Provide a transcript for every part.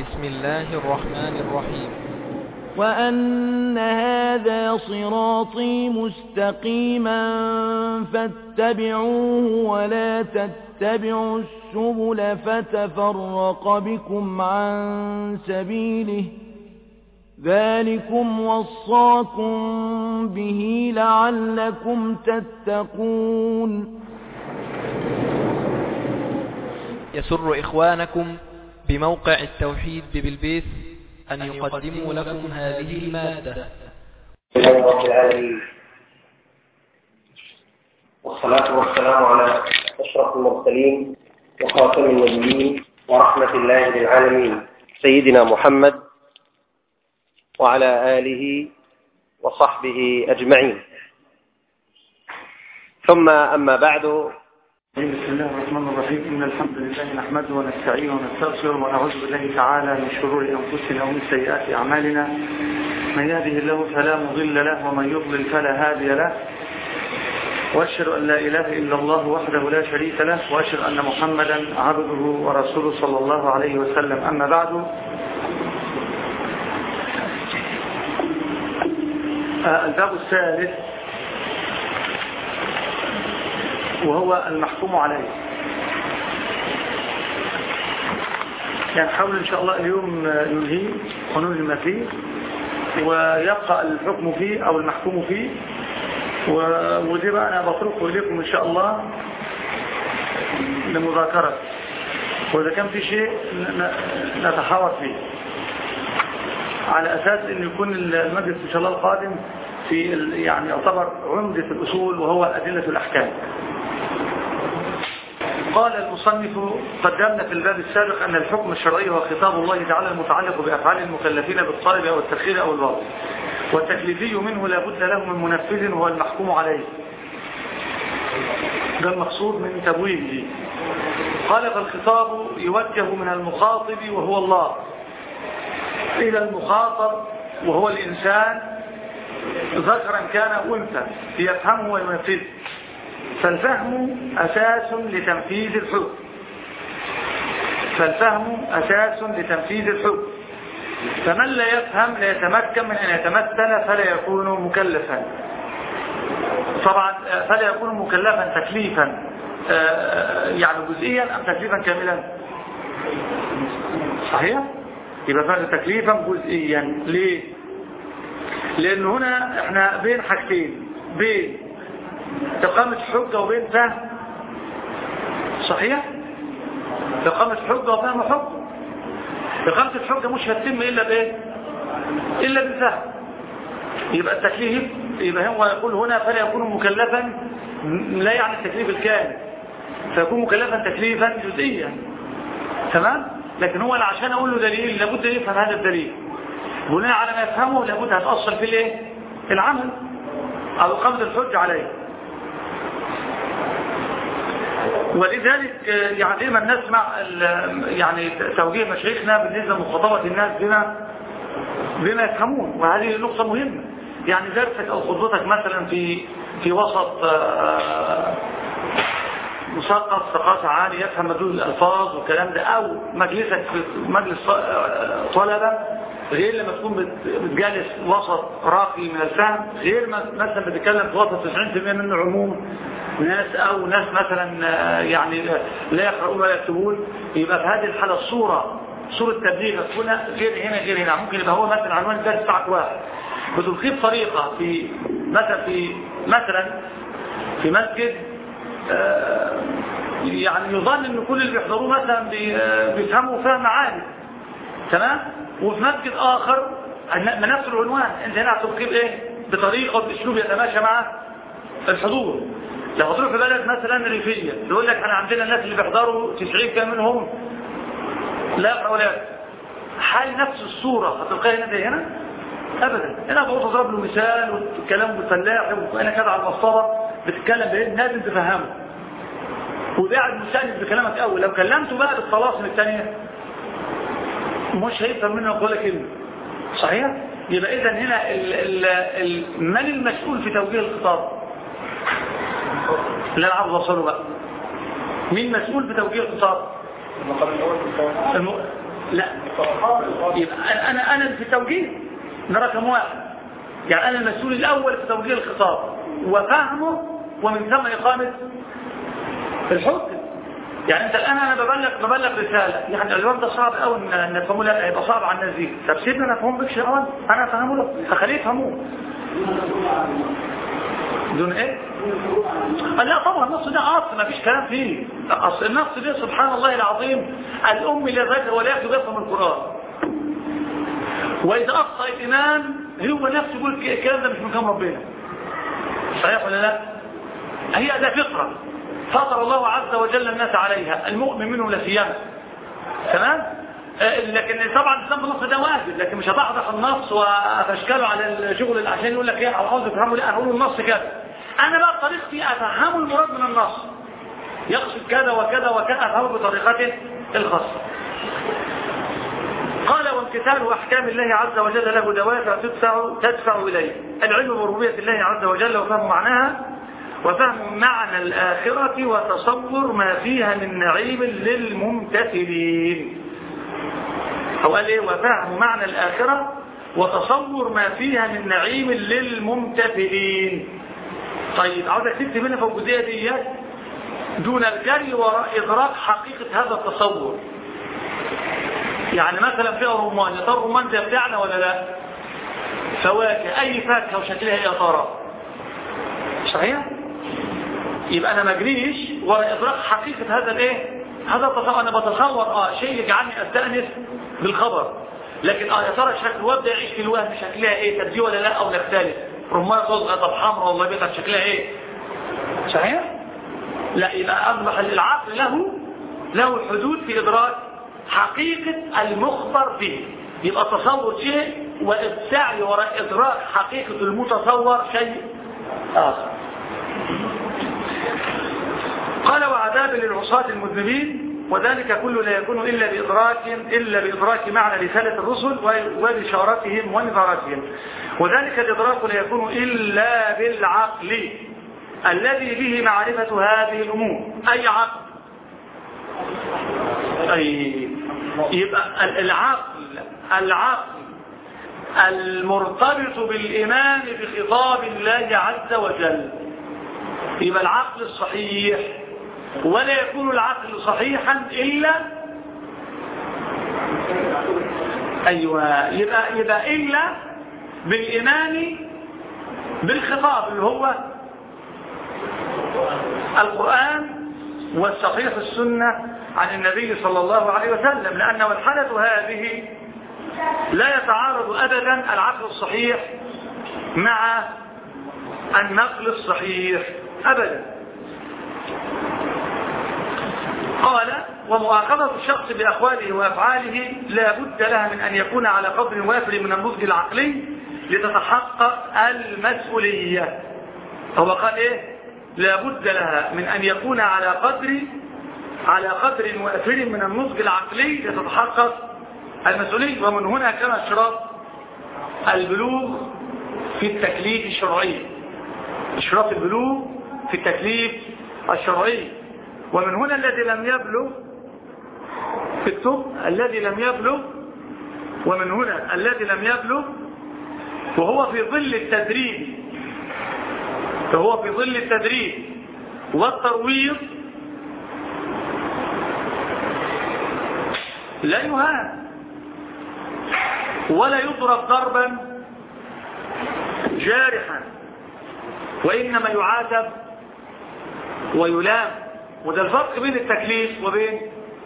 بسم الله الرحمن الرحيم وأن هذا صراطي مستقيما فاتبعوه ولا تتبعوا السبل فتفرق بكم عن سبيله ذلكم وصاكم به لعلكم تتقون يسر إخوانكم بموقع التوحيد ببلبيس أن يقدموا لكم هذه المادة لله رب العالمين والصلاة والسلام على أشرف المرسلين وخاتم النبيين ورحمة الله للعالمين سيدنا محمد وعلى آله وصحبه أجمعين ثم أما بعد بسم الله الرحمن الرحيم إن الحمد لله نحمده ونستعينه ونستغفره ونعوذ بالله تعالى من شرور أنفسنا ومن سيئات أعمالنا من يهده الله فلا مضل له ومن يضلل فلا هادي له وأشهد أن لا إله إلا الله وحده لا شريك له وأشهد أن محمدا عبده ورسوله صلى الله عليه وسلم أما بعد آه، الباب الثالث وهو المحكوم عليه يعني حاول إن شاء الله اليوم ننهي وننهي ما فيه ويبقى الحكم فيه أو المحكوم فيه و- ودي بقى أنا بطرقه إليكم إن شاء الله لمذاكرة وإذا كان في شيء ن- ن- نتحاور فيه على أساس أن يكون المجلس إن شاء الله القادم في ال- يعني يعتبر عمدة الأصول وهو أدلة الأحكام قال المصنف قدمنا في الباب السابق أن الحكم الشرعي هو خطاب الله تعالى المتعلق بأفعال المكلفين بالطلب أو التخير أو الوضع والتكليفي منه لا بد له من منفذ هو المحكوم عليه ده المقصود من تبويبه قال فالخطاب يوجه من المخاطب وهو الله إلى المخاطب وهو الإنسان ذكرا كان أنثى يفهمه وينفذه فالفهم أساس لتنفيذ الحكم فالفهم أساس لتنفيذ الحكم فمن لا يفهم لا يتمكن من أن يتمثل فلا يكون مكلفا طبعا آه، فلا يكون مكلفا تكليفا آه، يعني جزئيا أم تكليفا كاملا صحيح يبقى فهم تكليفا جزئيا ليه لأن هنا احنا بين حاجتين بين إقامة حجة وبين فهم صحيح إقامة حجة وفهم حجة إقامة الحجة مش هتتم إلا بإيه إلا بالفهم يبقى التكليف يبقى هو يقول هنا فلا يكون مكلفا لا يعني التكليف الكامل فيكون مكلفا تكليفا جزئيا تمام لكن هو أنا عشان أقول له دليل لابد يفهم هذا الدليل بناء على ما يفهمه لابد هتأصل في الايه العمل أو إقامة الحج عليه ولذلك آه، يعني دائما نسمع ال- يعني توجيه مشايخنا بالنسبة لمخاطبة الناس بما بما يفهمون وهذه نقطة مهمة يعني درسك أو خطبتك مثلا في في وسط آه، مثقف ثقافة عالية يفهم مدلول الألفاظ والكلام ده أو مجلسك في مجلس آه، طلبة غير لما تكون بت- بتجالس وسط راقي من الفهم غير ما مثلا بتتكلم في وسط 90% منه عموم ناس أو ناس مثلا آه، يعني لا يقرؤون ولا يكتبون يبقى في هذه الحالة الصورة صورة تبليغ هنا غير هنا غير هنا ممكن يبقى هو مثلا عنوان الدرس بتاعك واحد بتلقيه بطريقة في مثلا في مثلا في مسجد آه، يعني يظن ان كل اللي بيحضروه مثلا بي- آه، بيفهموا فهم عالي تمام وفي مسجد اخر من نفس العنوان انت هنا هتلقيه بايه بطريقه وباسلوب يتماشى مع الحضور لو هتروح في بلد مثلا ريفيه يقول لك انا عندنا الناس اللي بيحضروا 90 كام منهم لا يقرأ ولا يكتب حال نفس الصورة هتلقاها هنا زي هنا ابدا هنا بقول اضرب له مثال والكلام بالفلاح وانا كده على المصطبة بتتكلم بايه لازم تفهمه وقاعد مستانس بكلامك اول لو كلمته بقى بالطلاسم الثانيه مش هيفهم منك ولا كلمه صحيح يبقى اذا هنا ال ال ال من المسؤول في توجيه الخطاب لا عاوز اوصله بقى مين مسؤول في توجيه الخطاب الم... لا يبقى أنا- انا انا في التوجيه ده رقم واحد يعني انا المسؤول الاول في توجيه الخطاب وفهمه ومن ثم اقامه الحكم يعني انت الان انا ببلغ ببلغ رساله يعني الوقت ده صعب قوي ان ان افهمه لا هيبقى صعب على الناس دي طب سيبني انا افهم بك شيء انا افهمه له هخليه يفهموه دون ايه آه لا طبعا النص ده اصل ما فيش كلام فيه اصل النص ده سبحان الله العظيم الام لا ذاكر ولا يكتب يفهم القران واذا اخطا الامام هو نفسه يقول الكلام ده مش من كلام ربنا صحيح ولا لا هي ده فطره فطر الله عز وجل الناس عليها المؤمن منهم لا سيما تمام آه، لكن طبعا الاسلام بالنص ده واجب لكن مش هضحضح النص وافشكله على الشغل عشان يقول لك ايه او عاوز تفهمه لا هقول النص كده انا بقى طريقتي افهمه المراد من النص يقصد كذا وكذا وكذا افهمه بطريقته الخاصه قال وامتثال احكام الله عز وجل له دوافع تدفع تدفع اليه العلم بربوبيه الله عز وجل وفهم معناها وفهم معنى الآخرة وتصور ما فيها من نعيم للممتثلين أو قال إيه وفهم معنى الآخرة وتصور ما فيها من نعيم للممتثلين طيب عاوزك تكتب هنا في الجزئية دي دون الجري وراء إدراك حقيقة هذا التصور يعني مثلا فيها رمان يا ترى الرمان ده بتاعنا ولا لا فواكه أي فاكهة وشكلها إيه يا ترى صحيح يبقى انا ما اجريش ولا ادراك حقيقه هذا الايه هذا التصور انا بتصور اه شيء يجعلني استانس بالخبر لكن اه يا ترى شكل وابدا يعيش في الوهم شكلها ايه تبدي ولا لا او نختلف رمان صوص طب حمراء والله بيضة شكلها ايه صحيح لا يبقى اصبح العقل له له حدود في ادراك حقيقه المخبر به يبقى تصور شيء والسعي وراء ادراك حقيقه المتصور شيء اخر قال وعذاب للعصاة المذنبين وذلك كله لا يكون إلا بإدراك إلا بإدراك معنى رسالة الرسل وبشارتهم ونظارتهم وذلك الإدراك لا يكون إلا بالعقل الذي به معرفة هذه الأمور أي عقل أي يبقى العقل العقل المرتبط بالإيمان بخطاب الله عز وجل يبقى العقل الصحيح ولا يكون العقل صحيحا إلا أيوة يبقى, يبقى إلا بالإيمان بالخطاب اللي هو القرآن والصحيح السنة عن النبي صلى الله عليه وسلم لأن والحالة هذه لا يتعارض أبدا العقل الصحيح مع النقل الصحيح أبدا قال ومؤاخذة الشخص بأقواله وأفعاله لا بد لها من أن يكون على قدر وافر من النضج العقلي لتتحقق المسؤولية هو قال إيه لا بد لها من أن يكون على قدر على قدر وافر من النضج العقلي لتتحقق المسؤولية ومن هنا كان اشتراط البلوغ في التكليف الشرعي اشتراط البلوغ في التكليف الشرعي ومن هنا الذي لم يبلغ اكتب الذي لم يبلغ ومن هنا الذي لم يبلغ وهو في ظل التدريب فهو في ظل التدريب والترويض لا يهان ولا يضرب ضربا جارحا وإنما يعاتب ويلام وده الفرق بين التكليف وبين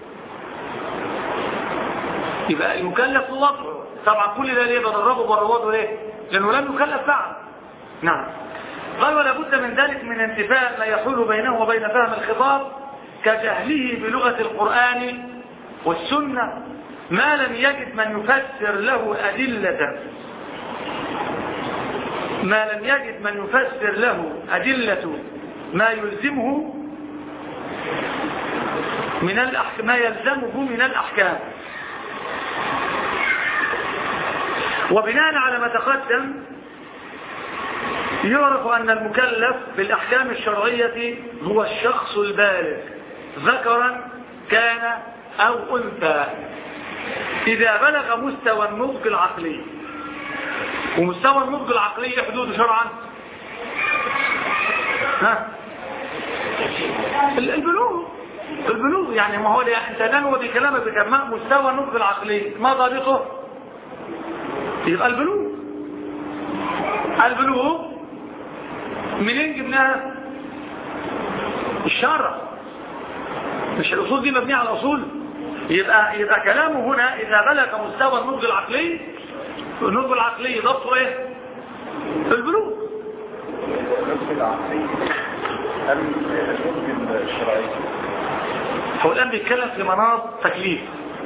يبقى المكلف وضعه طبعا كل ده ليه بدربه وبروضه ليه لانه لم يكلف بعد نعم قال ولا بد من ذلك من انتفاء ما يحول بينه وبين فهم الخطاب كجهله بلغة القرآن والسنة ما لم يجد من يفسر له أدلة ما لم يجد من يفسر له أدلة ما يلزمه من الأحكام ما يلزمه من الأحكام وبناء على ما تقدم يعرف أن المكلف بالأحكام الشرعية هو الشخص البالغ ذكرا كان أو أنثى إذا بلغ مستوى النضج العقلي ومستوى النضج العقلي إيه حدوده شرعا ها ال- البلوغ البلوغ يعني ما هو ده انت ننوى بكلامك بكلام مستوى النضج العقلي ما ضابطه يبقى البلوغ البلوغ منين جبناها الشرع مش الأصول دي مبنية على الأصول يبقى يبقى كلامه هنا إذا بلغ مستوى النضج العقلي النضج العقلي ضبطه إيه؟ البلوغ هو الآن بيتكلم في مناط تكليف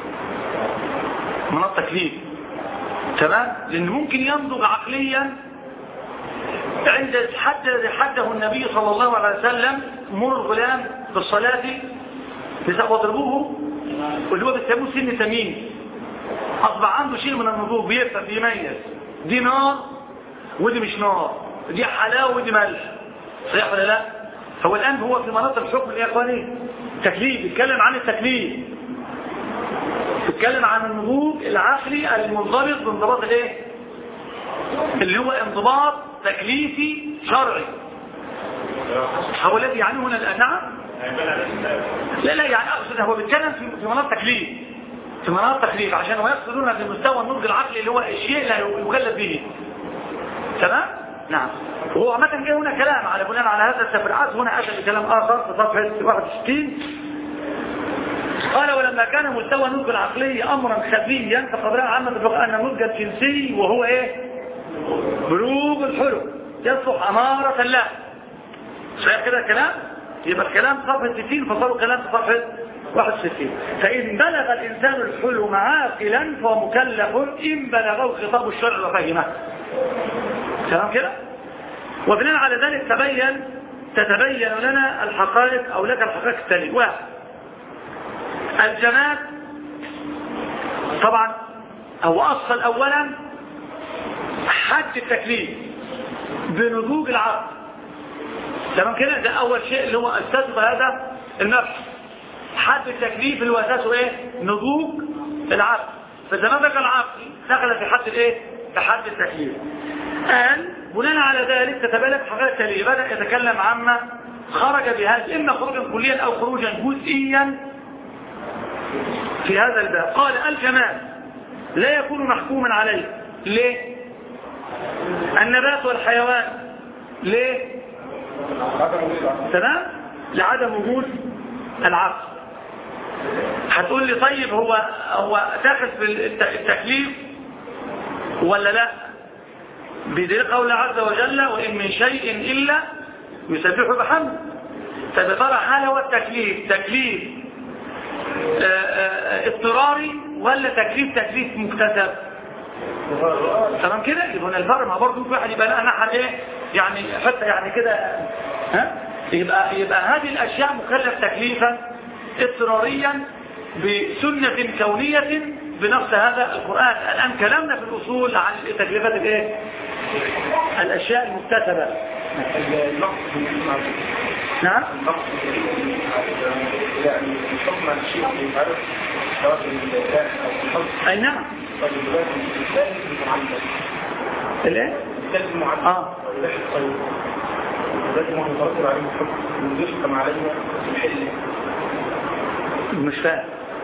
مناط تكليف تمام لأن ممكن ينضج عقليا عند حد حده النبي صلى الله عليه وسلم مر الغلام بالصلاة واضربوه واللي هو بيسموه سن تميم أصبح عنده شيء من النضوج بيفهم بيميز دي نار ودي مش نار دي حلاوة ودي ملح صحيح ولا لا؟ هو الآن هو في مناطق الحكم يا إخواني تكليف بيتكلم عن التكليف بيتكلم عن النضوج العقلي المنضبط بانضباط الايه؟ اللي هو انضباط تكليفي شرعي هو الذي يعني هنا الآن نعم لا لا يعني أقصد هو بيتكلم في في مناط تكليف في مناط تكليف عشان هو يقصدون في مستوى النضج العقلي اللي هو الشيء لا يكلف به تمام نعم وهو عامة جاي هنا كلام على بناء على هذا التفريعات هنا أتى بكلام آخر في صفحة 61 قال ولما كان مستوى النضج العقلي أمرا خفيا فقد رأى عامة الفقهاء أن النضج الجنسي وهو إيه؟ بلوغ الحلم يصلح أمارة له صحيح كده الكلام؟ يبقى الكلام صفحة 60 فصاروا كلام في صفحة 61 فإن بلغ الإنسان الحلم عاقلا فهو مكلف إن بلغه خطاب الشرع وفهمه تمام كده؟ وبناء على ذلك تبين تتبين لنا الحقائق أو لك الحقائق التالية واحد الجماد طبعا هو أصل أولا حد التكليف بنضوج العقل تمام كده ده أول شيء اللي هو أساسه هذا المبحث حد التكليف اللي هو أساسه إيه نضوج العقل فإذا نضج العقل دخل في حد الإيه في حد التكليف قال بناء على ذلك تتبالغ حقائق التالية بدأ يتكلم عما خرج بهذا إما خروجا كليا أو خروجا جزئيا في هذا الباب قال الكمال لا يكون محكوما عليه ليه النبات والحيوان ليه تمام لعدم وجود العقل هتقول لي طيب هو هو داخل في التكليف ولا لا بدليل قول عز وجل وإن من شيء إلا يسبح بحمد طب ترى هل هو التكليف تكليف اضطراري ولا تكليف تكليف مكتسب تمام كده يبقى هنا الفرق ما برضه في واحد يبقى لا نحن ايه يعني حتى يعني كده ها يبقى يبقى هذه الاشياء مكلف تكليفا اضطراريا بسنة كونية بنفس هذا القرآن الآن كلامنا في الأصول عن تكلفة الايه الأشياء المكتسبة نعم يعني حكم الشيء في عرف سواء الإنسان أو الحكم أي نعم طيب دلوقتي الإنسان المعلم الايه الإنسان المعلم اه لا الطيب دلوقتي ما هو مترتب عليه الحكم ويحكم عليه الحل مش فاهم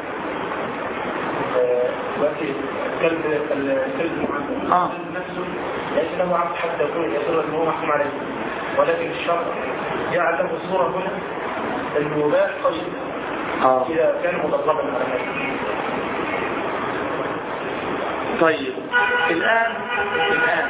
دلوقتي الكلب الكلب المعلم آه. نفسه ليس له عقد حتى يكون يصير ان هو محكوم عليه ولكن الشرع جعل له الصورة هنا انه يباح طيب اه إذا كان مطلبا على هذا طيب الآن الآن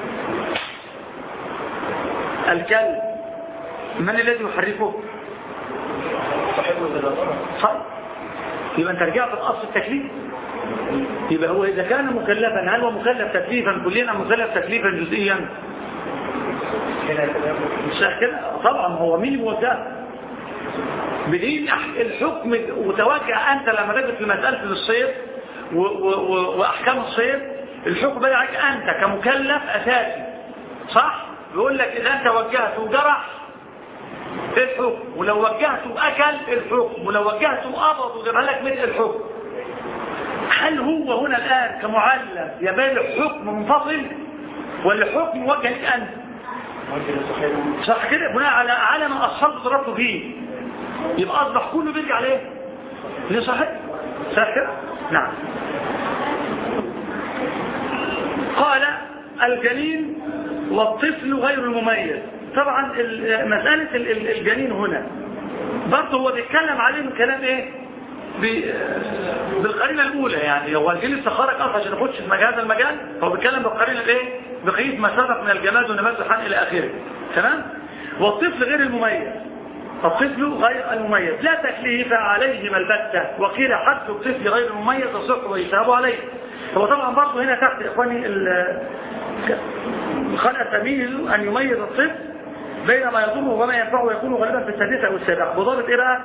الكلب من الذي يحركه صاحبه إذا ضرب صحيح يبقى انت رجعت الاصل التكليف يبقى هو اذا كان مكلفا هل هو مكلف تكليفا كليا ام مكلف تكليفا جزئيا هنا كلام مش صح كده طبعا هو مين موجه بدين أح- الحكم وتوجه انت لما تجد في مساله الصيد و- و- و- واحكام الصيد الحكم بقى عليك انت كمكلف اساسي صح بيقول لك اذا انت وجهته جرح الحكم ولو وجهته اكل الحكم ولو وجهته قبض وجابها لك مثل الحكم هل هو هنا الآن كمعلم يبالغ حكم منفصل ولا حكم موجه لك أنت صح كده بناء على على ما أصلت ضربته فيه يبقى أصبح كله بيرجع ليه لصحيح صح كده نعم قال الجنين والطفل غير المميز طبعا ال- مسألة ال- ال- الجنين هنا برضه هو بيتكلم عليه من كلام ايه ب- بالقرينة الأولى يعني هو الجيل لسه خرج أصلا عشان يخش في مجال هذا المجال هو بيتكلم بالقرينة الايه بقية ما سبق من الجماد والنبات والحن إلى آخره تمام والطفل غير المميز الطفل غير المميز لا تكليف عليهما البتة وقيل حد الطفل غير المميز يصح ويثاب عليه هو طبعا برضه هنا تحت يا إخواني ال- خلق تمييز أن يميز الطفل بين ما يضره وما ينفعه يكون غالبا في السادسة أو السابعة بضابط إيه بقى؟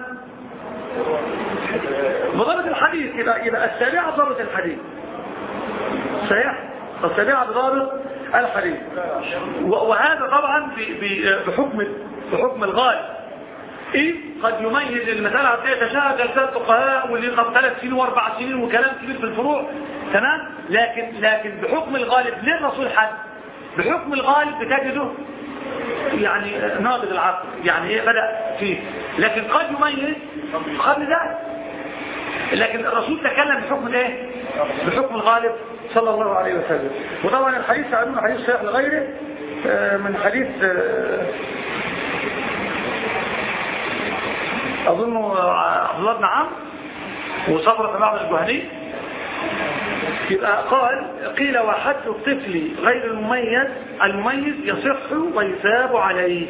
بضابط الحديث يبقى, يبقى السابعة بضابط الحديث صحيح؟ السابعة بضابط الحديث و- وهذا طبعا ب- ب- بحكم بحكم الغالب إيه قد يميز المسألة عطية تشاهد جلسات فقهاء واللي قبل ثلاث سنين واربع سنين وكلام كبير في الفروع تمام لكن لكن بحكم الغالب ليه الرسول حد بحكم الغالب بتجده يعني ناضج العقل يعني ايه بدأ فيه لكن قد يميز قبل ذلك لكن الرسول تكلم بحكم الايه بحكم الغالب صلى الله عليه وسلم وطبعا الحديث سألون حديث صحيح لغيره آه، من حديث آه، أظن عبد الله بن عمرو وصبر بن معبد الجهني يبقى قال قيل وحد الطفل غير المميز المميز يصح ويثاب عليه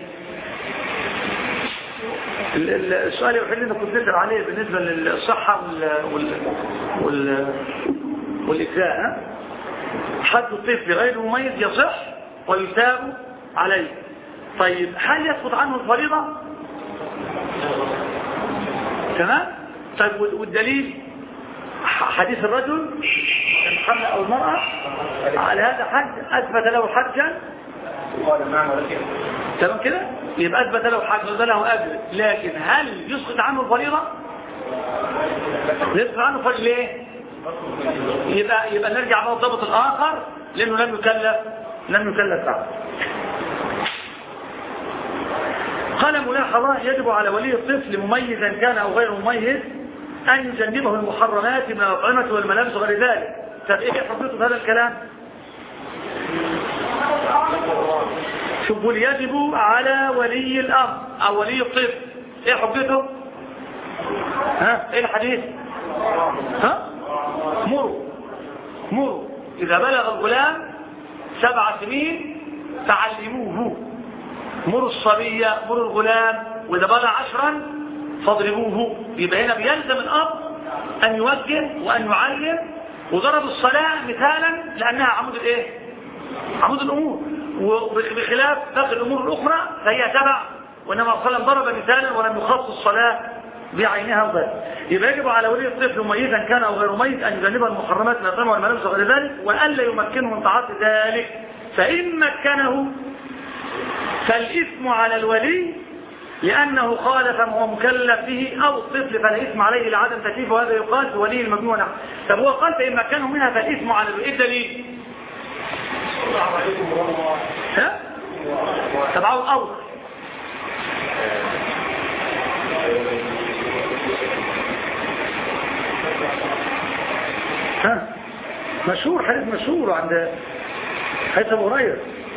ال- ال- السؤال الوحيد اللي كنت نسأل عليه بالنسبة للصحة وال وال وال والإجزاء ها؟ حد الطفل غير المميز يصح ويثاب عليه طيب هل يسقط عنه الفريضة تمام طيب وال- والدليل ح- حديث الرجل الحمل أو المرأة على هذا حج أثبت له حجا تمام كده يبقى أثبت له حج وده له أجر لكن هل يسقط عنه الفريضة يسقط عنه الفريضة ليه يبقى يبقى نرجع بقى الضبط الآخر لأنه لم يكلف لم يكلف بعد قال ملاحظة يجب على ولي الطفل مميزا كان أو غير مميز أن يجنبه المحرمات من الأطعمة والملابس وغير ذلك طب إيه حقيقة هذا الكلام شوفوا يجب على ولي الأمر أو ولي الطفل إيه حجته ها إيه الحديث ها مروا مروا إذا بلغ الغلام سبع سنين فعلموه مروا الصبية مروا الغلام وإذا بلغ عشرا فاضربوه يبقى هنا بيلزم الأب أن يوجه وأن يعلم وضرب الصلاة مثالا لأنها عمود الإيه؟ عمود الأمور وبخلاف باقي الأمور الأخرى فهي تبع وإنما صلى الله عليه وسلم ضرب مثالا ولم يخص الصلاة بعينها وبس يبقى يجب على ولي الطفل مميزا كان أو غير مميز أن يجنب المحرمات من الطعام والملابس وغير ذلك وألا يمكنه من تعاطي ذلك فإن مكنه فالإثم على الولي لأنه خالف ما هو مكلف به أو الطفل فلا إثم عليه لعدم تكليفه وهذا يقال في ولي المجنون نعم. طب هو قال فإن مكنه منها فالإثم على الولي إيه الدليل؟ ها؟ طب عاوز أوضح ها مشهور حديث مشهور عند حديث ابو هريره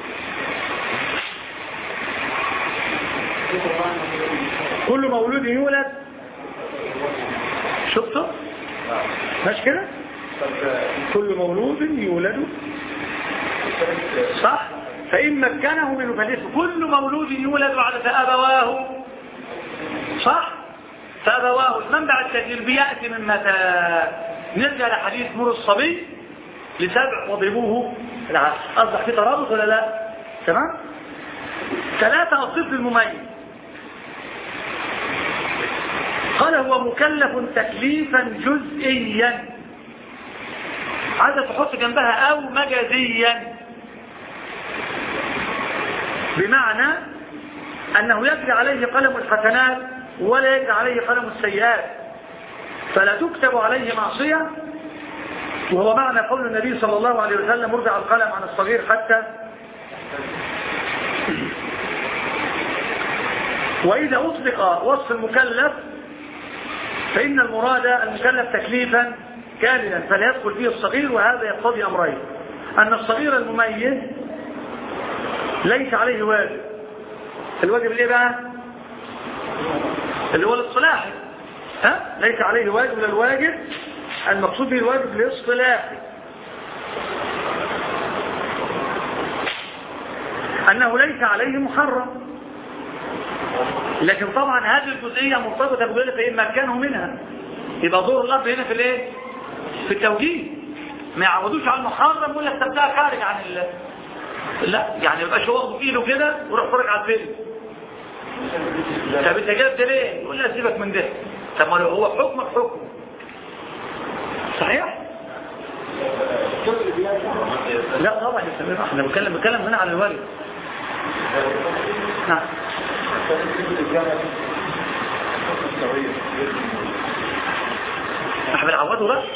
كل مولود يولد شفته مش كده كل مولود يولد صح فإن مكنه من فليس كل مولود يولد بعد فأبواه صح فأبواه المنبع التكليف بيأتي من متى نرجع لحديث مر الصبي لسبع واضربوه العسل أصبح في ترابط ولا لا تمام ثلاثة الطفل المميز قال هو مكلف تكليفا جزئيا عايزة تحط جنبها أو مجازيا بمعنى أنه يجري عليه قلم الحسنات ولا يجري عليه قلم السيئات فلا تكتب عليه معصية وهو معنى قول النبي صلى الله عليه وسلم مرجع القلم عن الصغير حتى وإذا أطلق وصف المكلف فإن المراد المكلف تكليفا كاملا فلا يدخل فيه الصغير وهذا يقتضي أمرين أن الصغير المميز ليس عليه واجب الواجب اللي بقى اللي هو الاصطلاحي ها ليس عليه واجب ولا الواجب المقصود به الواجب الاصطلاحي أنه ليس عليه محرم لكن طبعا هذه الجزئية مرتبطة بقولة فإن مكانه منها يبقى دور الأب هنا في الايه في التوجيه ما يعودوش على المحرم ولا استبداء خارج عن ال... لا يعني يبقاش هو واخده بايده كده ويروح فرج على الفيلم طب انت جايب ده ليه؟ يقول لا سيبك من ده طب ما هو حكمك حكم صحيح؟ لا طبعا يا سمير احنا بنتكلم بنتكلم هنا عن الوالد نعم احنا بنعوضه بقى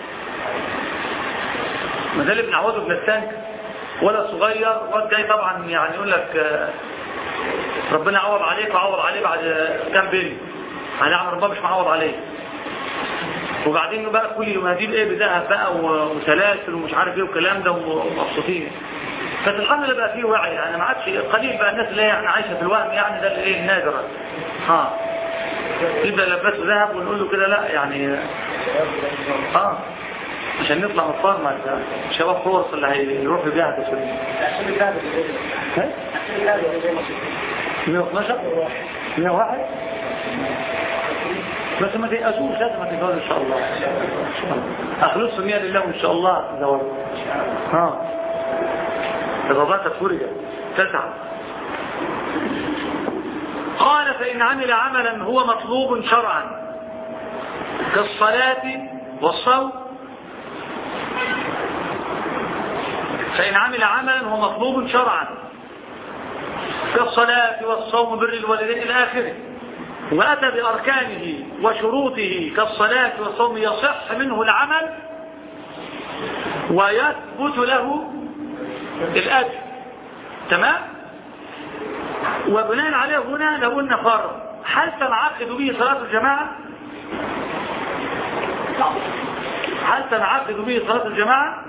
ما ده اللي بنعوضه ابن الثاني ولا صغير واد جاي طبعا يعني يقول لك آه، ربنا عوض عليك وعوض عليه بعد كام بيلي هنعمل ربنا مش معوض عليه وبعدين بقى كل يوم هجيب ايه بذهب بقى و- وسلاسل ومش عارف ايه والكلام ده ومبسوطين بس الحمد لله بقى فيه وعي يعني ما عادش قليل بقى الناس اللي هي يعني عايشه في الوهم يعني ده اللي ايه النادره ها يبقى لبسه ذهب ونقول له كده لا يعني اه عشان نطلع من الفارما شباب فرص اللي هيروحوا يجاهدوا في ال- ها؟ 112 101 بس ما تيأسوش لازم هتتجوز ان شاء الله اخلص النية لله وان شاء الله تتجوز ها الرضاعة فرجة تسعة قال فإن عمل عملا هو مطلوب شرعا كالصلاة والصوم فإن عمل عملا هو مطلوب شرعا كالصلاة والصوم بر الوالدين إلى آخره وأتى بأركانه وشروطه كالصلاة والصوم يصح منه العمل ويثبت له الأجر تمام وبناء عليه هنا لو قلنا فرض هل تنعقد به صلاة الجماعة هل تنعقد به صلاة الجماعة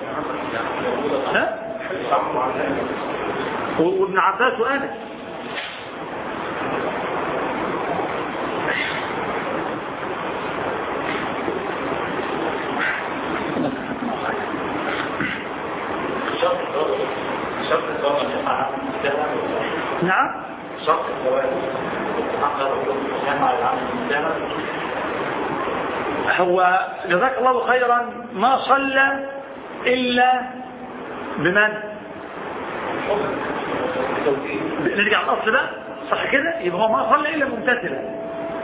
ها وابن عباس وأنس نعم هو جزاك الله خيرا ما صلى إلا بمن نرجع الأصل بقى صح كده يبقى هو ما صلى إلا ممتثلا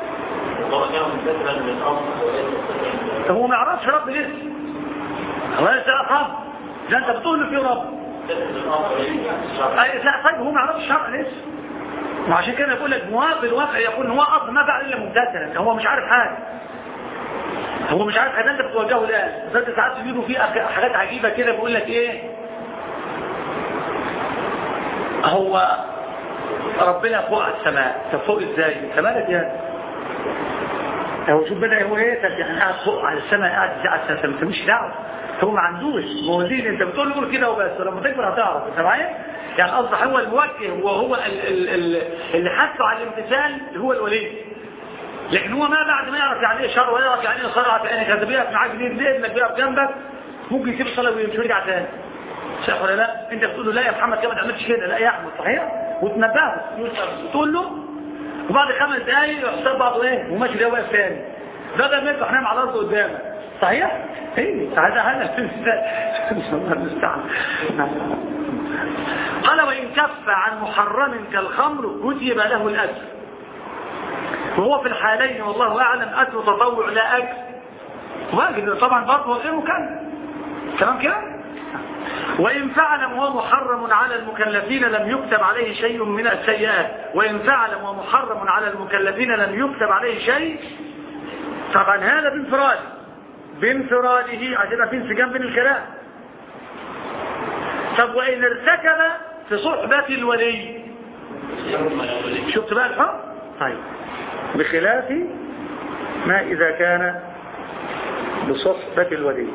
طب هو ما يعرفش رب لسه هو لسه أخاف ده أنت بتقول له في رب أي لا طيب هو ما يعرفش الشرع لسه وعشان كده بقول لك موافق الواقع يقول ان هو اصلا ما فعل الا ممتثلا هو مش عارف حاجه هو مش عارف حاجه انت بتوجهه الان بس ساعات بيجوا فيه حاجات عجيبه كده بيقول لك ايه هو ربنا فوق على السماء طب فوق ازاي انت مالك يا هو شوف بدا هو ايه طب يعني قاعد فوق على السماء قاعد على السماء انت مش دعوه هو ما عندوش موازين انت بتقول له كده وبس لما تكبر هتعرف انت معايا يعني اصبح هو الموجه وهو ال- ال- ال- اللي حثه على الامتثال هو الولي لكن هو ما بعد ما يعرف يعني ايه شر ولا يعرف يعني ايه صلاه يعني كذا بيقف معاك ليه ليه ابنك بيقف جنبك ممكن يسيب الصلاه ويمشي ويرجع تاني صح ولا لا انت بتقول له لا يا محمد كده ما تعملش كده لا يا احمد صحيح وتنبهه تقول له وبعد خمس دقايق يحسب بعضه ايه وماشي ده واقف تاني بدل ما يفتح نام على الارض قدامك صحيح ايه هذا هذا الله المستعان قال وإن كف عن محرم كالخمر كتب له الأجر وهو في الحالين والله أعلم أجر تطوع لا أجر واجب طبعا برضه غير مكلف تمام كده وإن فعل وهو محرم على المكلفين لم يكتب عليه شيء من السيئات وإن فعل وهو محرم على المكلفين لم يكتب عليه شيء طبعا هذا بانفراده بانفراده عشان يبقى في انسجام بين الكلام طب وإن ارتكب في صحبة الولي شفت بقى الحكم طيب بخلاف ما إذا كان بصحبة الولي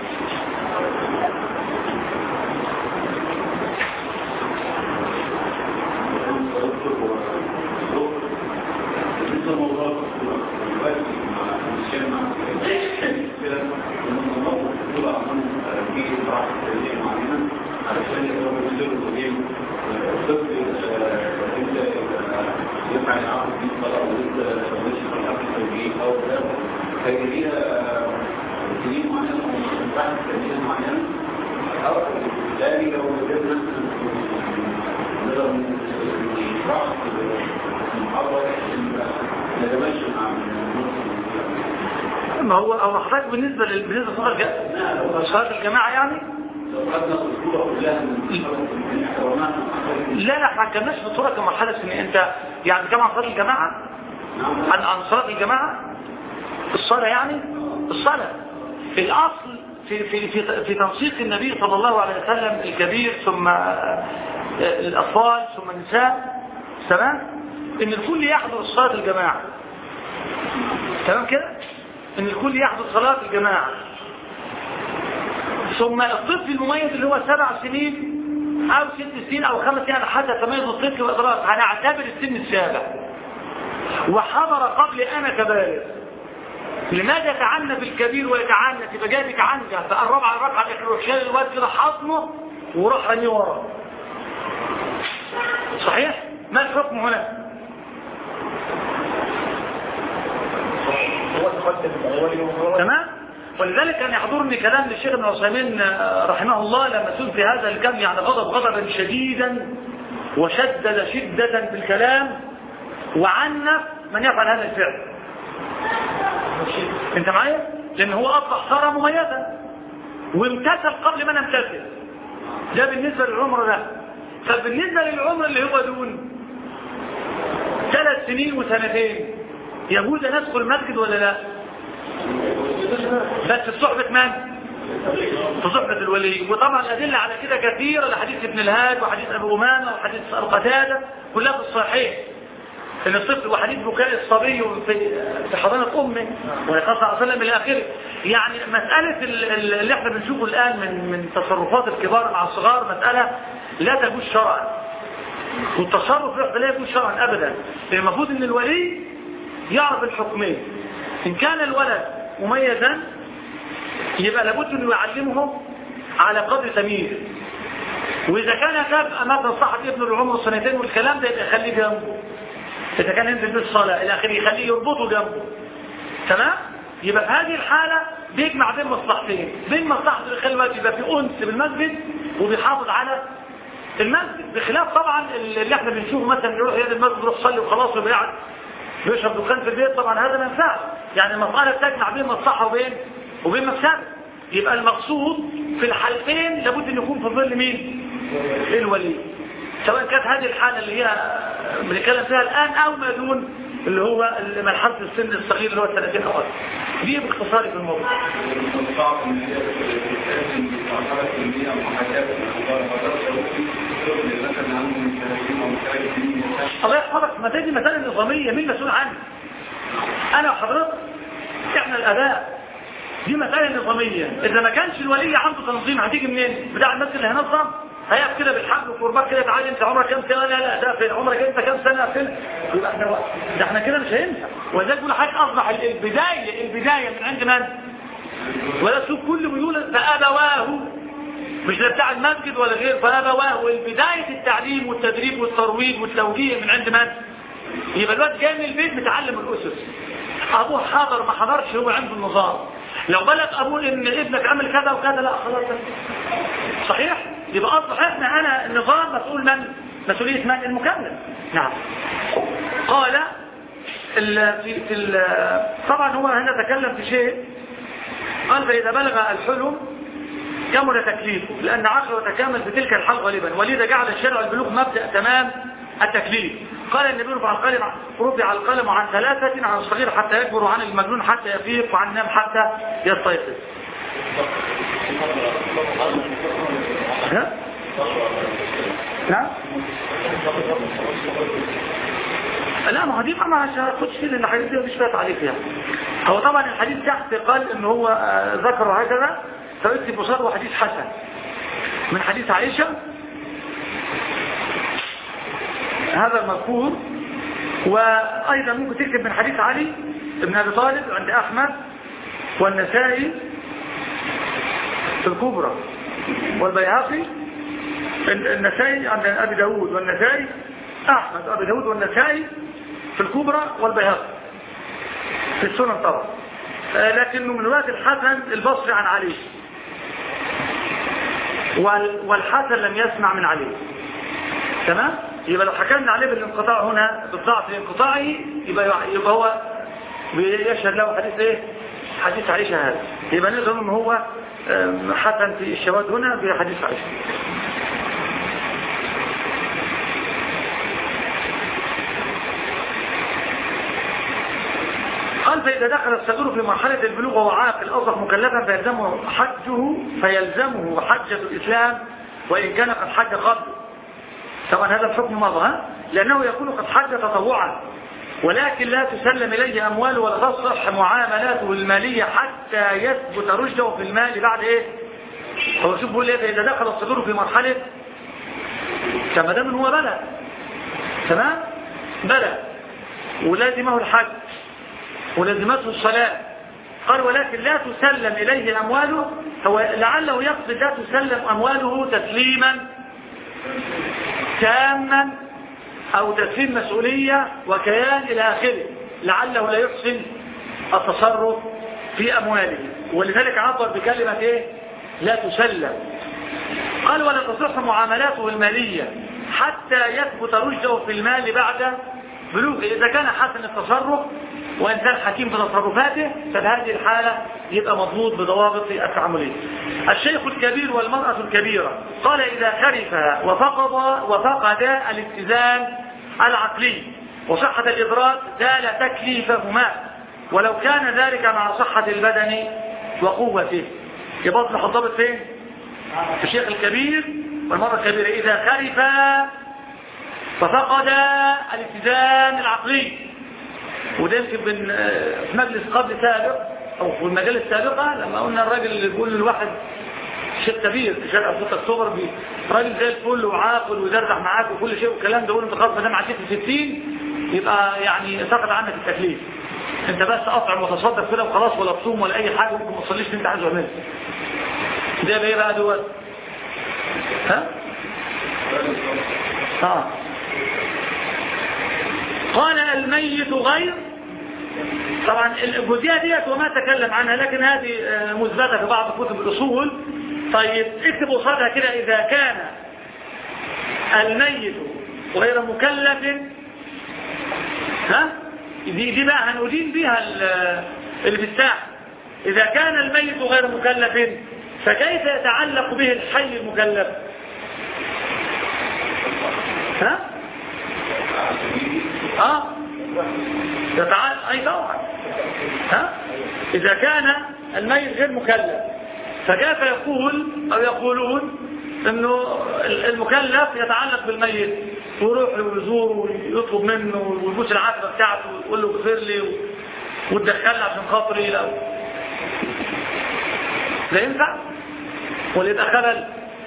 ما هو هو حضرتك بالنسبة لل- بالنسبة لصلاة الج- صلاة الجماعة يعني لا لا احنا ما كناش في الصورة كمرحلة ان انت يعني كما عن صلاة الجماعة عن عن صلاة الجماعة الصلاة يعني الصلاة الأصل في في في في تنسيق النبي صلى الله عليه وسلم الكبير ثم آه، الأطفال ثم النساء تمام ان الكل يحضر صلاة الجماعة تمام كده ان الكل يحضر صلاة الجماعة ثم الطفل المميز اللي هو سبع سنين او ست سنين او خمس سنين على حسب تميز الطفل والادراك هنعتبر السن السابع وحضر قبل انا كبالغ لماذا يتعنف الكبير ويتعنف يبقى جاي بيتعنف فقرب على الركعه الاخيره يروح شايل الواد كده حضنه وراح رميه ورا صحيح ما الحكم هنا هو تقدم الأولي وهو تمام ولذلك كان يحضرني كلام للشيخ ابن عثيمين آه، رحمه الله لما سئل في هذا الكلام يعني غضب غضبا شديدا وشدد شدة في الكلام وعنف من يفعل هذا الفعل انت معايا لان هو اصبح صار مميزا وامتثل قبل ما نمتثل ده بالنسبة للعمر ده فبالنسبة للعمر اللي هو دون ثلاث سنين وسنتين يجوز ان ادخل المسجد ولا لا بس في صحبة من في صحبة الولي وطبعا الأدلة على كده كثيرة لحديث ابن الهاد وحديث أبو أمامة وحديث أبو قتادة كلها في الصحيح ان الطفل وحديث بكاء الصبي في في حضانة امه ويقص صلى الله عليه وسلم الى اخره يعني مسألة ال- ال- اللي احنا بنشوفه الان من من تصرفات الكبار مع الصغار مسألة لا تجوز شرعا والتصرف في لا يجوز شرعا ابدا المفروض ان الولي يعرف الحكمين ان كان الولد مميزا يبقى لابد انه يعلمه على قدر تمييز واذا كان تبقى مثلا صاحب ابنه اللي عمره سنتين والكلام ده يبقى يخليه جنبه إذا كان ينزل بالصلاة إلى آخره يخليه يربطه جنبه تمام؟ يبقى في هذه الحالة بيجمع بين مصلحتين بين مصلحة اللي يخلي الوقت يبقى في أنس بالمسجد وبيحافظ على المسجد بخلاف طبعا اللي احنا بنشوفه مثلا يروح يد المسجد يروح يصلي وخلاص وبيقعد بيشرب دخان في البيت طبعا هذا ما ينفعش يعني المسألة بتجمع بين مصلحة وبين وبين مفسدة يبقى المقصود في الحالتين لابد ان يكون في ظل مين؟ الولي سواء كانت هذه الحالة اللي هي بنتكلم فيها الآن أو ما دون اللي هو مرحلة السن الصغير اللي هو السنتين أو أكثر دي باختصار في الموضوع الله يحفظك ما دي مسألة نظامية مين مسؤول عنها أنا وحضرتك إحنا الآباء دي مسألة نظامية إذا ما كانش الولي عنده تنظيم هتيجي منين بتاع المسجد اللي هينظم هيقف كده بالحبل والكرباج كده تعالى انت عمرك كام سنه لا لا ده في عمرك انت كام سنه في يبقى احنا وقت. ده احنا كده مش هينفع ولذلك بقول حضرتك اصبح البدايه البدايه من عند من؟ ولا تشوف كل بيقول فابواه مش لا بتاع المسجد ولا غير فابواه والبدايه التعليم والتدريب والترويج والتوجيه من عند من؟ يبقى الواد جاي من البيت متعلم الاسس ابوه حضر ما حضرش هو عنده النظام لو بلغ ابوه ان ابنك عمل كذا وكذا لا خلاص صحيح يبقى اصبح احنا انا النظام مسؤول من مسؤوليه من المكلف نعم قال ال في في ال طبعا هو هنا تكلم في شيء قال فاذا بلغ الحلم كمل تكليفه لان عقله يتكامل في تلك الحال غالبا ولذا جعل الشرع البلوغ مبدا تمام التكليف قال النبي رفع القلم رفع القلم عن ثلاثة عن الصغير حتى يكبر وعن المجنون حتى يفيق وعن النام حتى يستيقظ ها؟ نعم لا ما هو دي ما هاخدش فيه لان الحديث دي مفيش فيها تعليق يعني هو طبعا الحديث تحت قال ان هو آه، ذكر هكذا فيكتب بصدره حديث حسن من حديث عائشة هذا المذكور وايضا ممكن تكتب من حديث علي بن ابي طالب عند احمد والنسائي في الكبرى والبيهقي النسائي عند ابي داود والنسائي احمد ابي داود والنسائي في الكبرى والبيهقي في السنن طبعا آه، لكنه من روايه الحسن البصري عن علي وال- والحسن لم يسمع من علي تمام يبقى لو حكمنا عليه بالانقطاع هنا بالضعف الانقطاعي يبقى يبقى هو يشهد له حديث ايه حديث عائشة هذا يبقى نقدر ان هو آم، حسن في الشواذ هنا بحديث عائشة قال فإذا دخل الصغير في مرحلة البلوغ وهو عاقل أصبح مكلفا فيلزمه حجه فيلزمه حجة الإسلام وإن كان قد حج قبله طبعا هذا الحكم مضى ها؟ لأنه يكون قد حج تطوعا ولكن لا تسلم إليه أمواله ولا تصح معاملاته المالية حتى يثبت رشده في المال بعد إيه؟ هو شوف بيقول إيه فإذا دخل الصغير في مرحلة كما دام هو بلغ تمام؟ بلغ ولازمه الحج ولازمته الصلاة قال ولكن لا تسلم إليه أمواله هو لعله يقصد لا تسلم أمواله تسليما تاما أو تسليم مسؤولية وكيان إلى آخره لعله لا يحسن التصرف في أمواله ولذلك عبر بكلمة إيه؟ لا تسلم قال ولا تصح معاملاته المالية حتى يثبت رشده في المال بعد بلوغه إذا كان حسن التصرف وإنسان حكيم في تصرفاته فبهذه الحالة يبقى مضبوط بضوابط التعاملية الشيخ الكبير والمرأة الكبيرة قال إذا خرف وفقد وفقد الاتزان العقلي وصحة الإدراك زال تكليفهما ولو كان ذلك مع صحة البدن وقوته يبقى أصبح الضابط فين؟ في الشيخ الكبير والمرأة الكبيرة إذا خرف ففقد الاتزان العقلي وده يمكن من في مجلس قبل سابق او في المجال السابقة لما قلنا الراجل اللي بيقول للواحد شيخ كبير في شارع 6 اكتوبر بي- راجل زي الفل وعاقل ويزرزح معاك وكل شيء والكلام ده يقول انت خلاص ما دام عديت ال 60 يبقى يعني سقط عنك التكليف انت بس اطعم وتصدق كده وخلاص ولا تصوم ولا اي حاجه ممكن ما تصليش اللي انت عايزه اعمله ده يبقى ايه بقى دوت ها اه قال الميت غير طبعا الجزئيه ديت وما تكلم عنها لكن هذه آه، مثبته في بعض كتب الاصول طيب اكتب قصادها كده اذا كان الميت غير مكلف ها دي دي بقى هنودين بيها ال- المفتاح اذا كان الميت غير مكلف فكيف يتعلق به الحي المكلف ها اه يتعلق اي طبعا ها اذا كان الميت غير مكلف فكيف يقول او يقولون انه المكلف يتعلق بالميت ويروح له ويزوره ويطلب منه ويبوس العتبه بتاعته ويقول له اغفر لي وتدخلنا عشان خاطري لو ده ينفع ولا يبقى خلل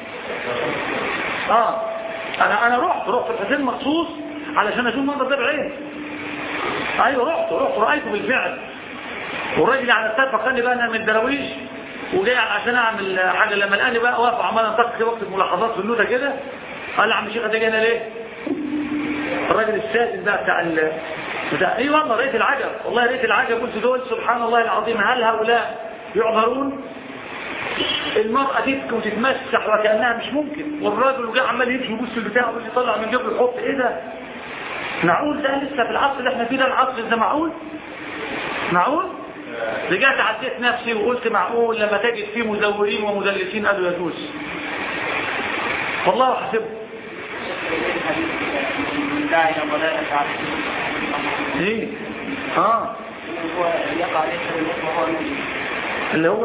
اه انا انا رحت رحت الحسين مخصوص علشان اشوف المنظر ده بعيني ايوه رحت رحت رايته بالفعل والراجل على السقف فكرني بقى انا من الدراويش وجاي عشان اعمل حاجه لما لقاني بقى واقف عمال انطق كده واكتب ملاحظات في النوته كده قال لي يا عم الشيخ ده جاي هنا ليه؟ الراجل السادس بقى بتاع ال... بتاع اي والله رأيت العجب والله رأيت العجب قلت دول سبحان الله العظيم هل هؤلاء يعذرون المرأة تبكي وتتمسح وكأنها مش ممكن والراجل وجاء عمال يمشي ويبص البتاع واللي يطلع من جبل يحط ايه ده معقول ده لسه في العصر اللي احنا فيه ده العصر ده معقول معقول رجعت عديت نفسي وقلت معقول لما تجد فيه مزورين ومدلسين قالوا يجوز والله حسبه من داعي الى ضلاله عبد ايه اه هو يقع ليس بالاسم وهو المسلم اللي هو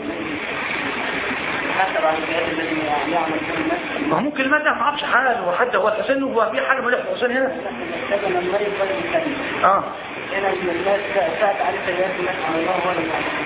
حسب عن الجهاد الذي يعمل في المسجد ما هو ممكن المدح ما عرفش حاله وحتى هو الحسين هو في حاجه ملح الحسين هنا محتاج من المريض بدل الثاني اه هنا من الناس ساعد عليه سيئات الناس على الله ولا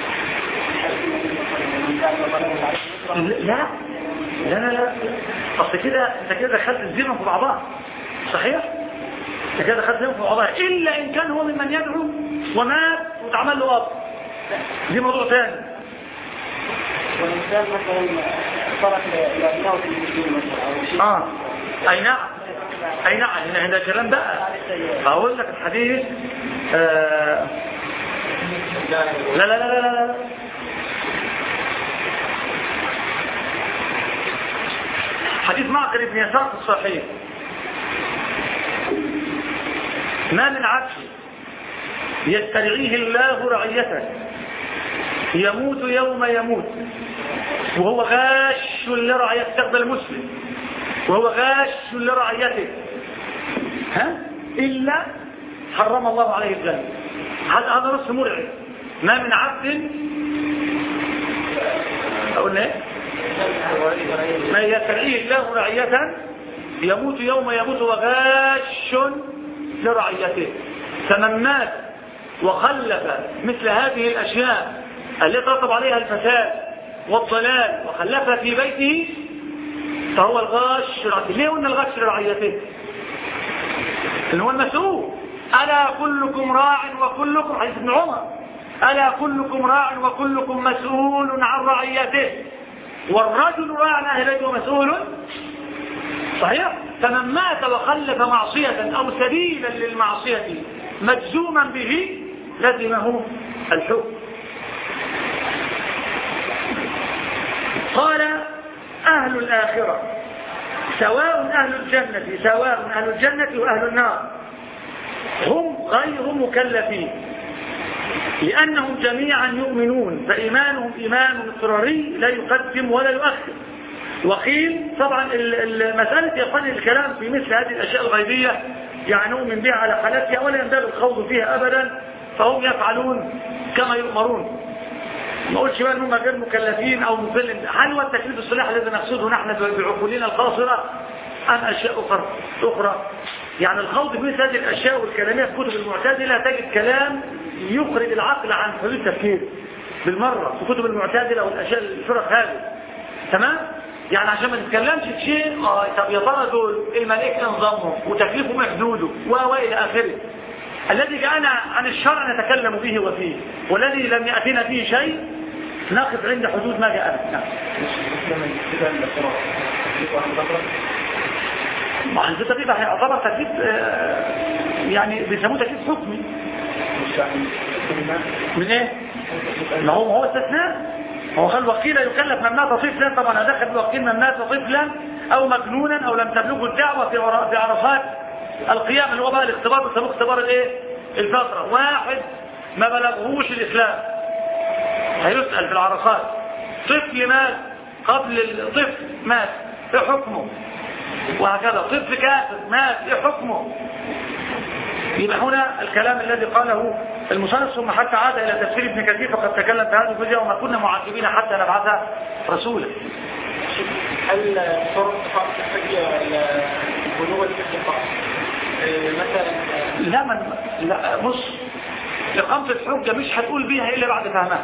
لا لا لا لا اصل كده انت كده دخلت الزمن في بعضها صحيح انت كده دخلت الزمن في بعضها الا ان كان هو ممن يدعو ومات واتعمل له قبر دي موضوع ثاني والإنسان مثلا صارت لأبنائه في المسلمين مثلا أو شيء اه اي نعم اي نعم هنا هنا كلام بقى هقول لك الحديث آه لا لا لا لا لا لا حديث معقل بن يسار في الصحيح ما من عبد يسترعيه الله رعيته يموت يوم يموت وهو غاش لرعيته تقبل المسلم وهو غاش لرعيته ها إلا حرم الله عليه الجنة هذا هذا نص مرعب ما من عبد أقول ايه ما يسترعيه الله رعية يموت يوم يموت وغاش لرعيته فمن مات وخلف مثل هذه الأشياء التي ترتب عليها الفساد والضلال وخلفها في بيته فهو الغاش لرعيته ليه قلنا الغاش لرعيته اللي هو المسؤول ألا كلكم راع وكلكم حديث ابن عمر ألا كلكم راع وكلكم مسؤول عن رعيته والرجل راع عن أهل بيته مسؤول صحيح فمن مات وخلف معصية أو سبيلا للمعصية مجزوما به لزمه الحكم قال أهل الآخرة سواء أهل الجنة سواء أهل الجنة وأهل النار هم غير مكلفين لأنهم جميعا يؤمنون فإيمانهم إيمان اضطراري لا يقدم ولا يؤخر وقيل طبعا مسألة يقال الكلام في مثل هذه الأشياء الغيبية يعني نؤمن بها على حالتها ولا ينبغي الخوض فيها أبدا فهم يفعلون كما يؤمرون ما اقولش بقى انهم غير مكلفين او مكلف هل هو التكليف الصلاح الذي نقصده نحن بعقولنا القاصرة ام اشياء اخرى اخرى يعني الخوض في مثل هذه الاشياء والكلامية في كتب المعتزلة تجد كلام يخرج العقل عن حدود التفكير بالمرة في كتب المعتزلة والاشياء الفرق هذه تمام يعني عشان ما نتكلمش في شيء اه طب يا ترى دول الملائكه نظامهم وتكليفهم حدوده و الى اخره الذي جاءنا عن الشرع نتكلم به وفيه والذي لم يأتينا فيه شيء نقف عند حدود ما جاءنا نعم ما انت تقريبا يعتبر تكليف يعني بيسموه تكليف حكمي من ايه؟ ما هو هو استثناء هو قال وكيل يكلف من مات طفلا طبعا ادخل الوكيل من مات طفلا او مجنونا او لم تبلغه الدعوه في عرفات القيام اللي هو بقى الاختبار بيسموه اختبار الايه الفترة واحد ما بلغهوش الاسلام هيسأل في العرفات طفل مات قبل الطفل مات ايه حكمه وهكذا طفل كافر مات ايه حكمه يبقى هنا الكلام الذي قاله المصنف ثم حتى عاد الى تفسير ابن كثير فقد تكلم في هذه الفيديو وما كنا معذبين حتى نبعث رسولا هل صورة اتفاق الحجة البلوغ الفقه فقط مثلا لا من لا بص إقامة الحجة مش هتقول بيها إلا بعد فهمها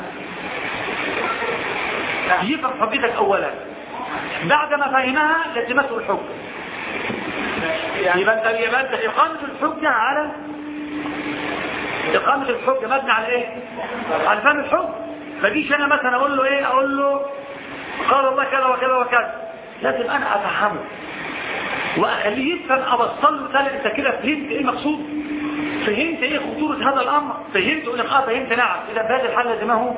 يفهم حجتك أولا بعد ما فهمها لزمته الحجة يبقى انت يبقى انت إقامة الحجة على إقامة الحجة مبني على إيه؟ على فهم الحجة ما جيش أنا مثلا أقول له إيه أقول له قال الله كذا وكذا وكذا لازم أنا أفهمه واخليه يفهم اوصل له قال انت كده فهمت ايه المقصود فهمت ايه خطورة هذا الامر فهمت يقول لك اه فهمت نعم اذا بهذا الحل لازمه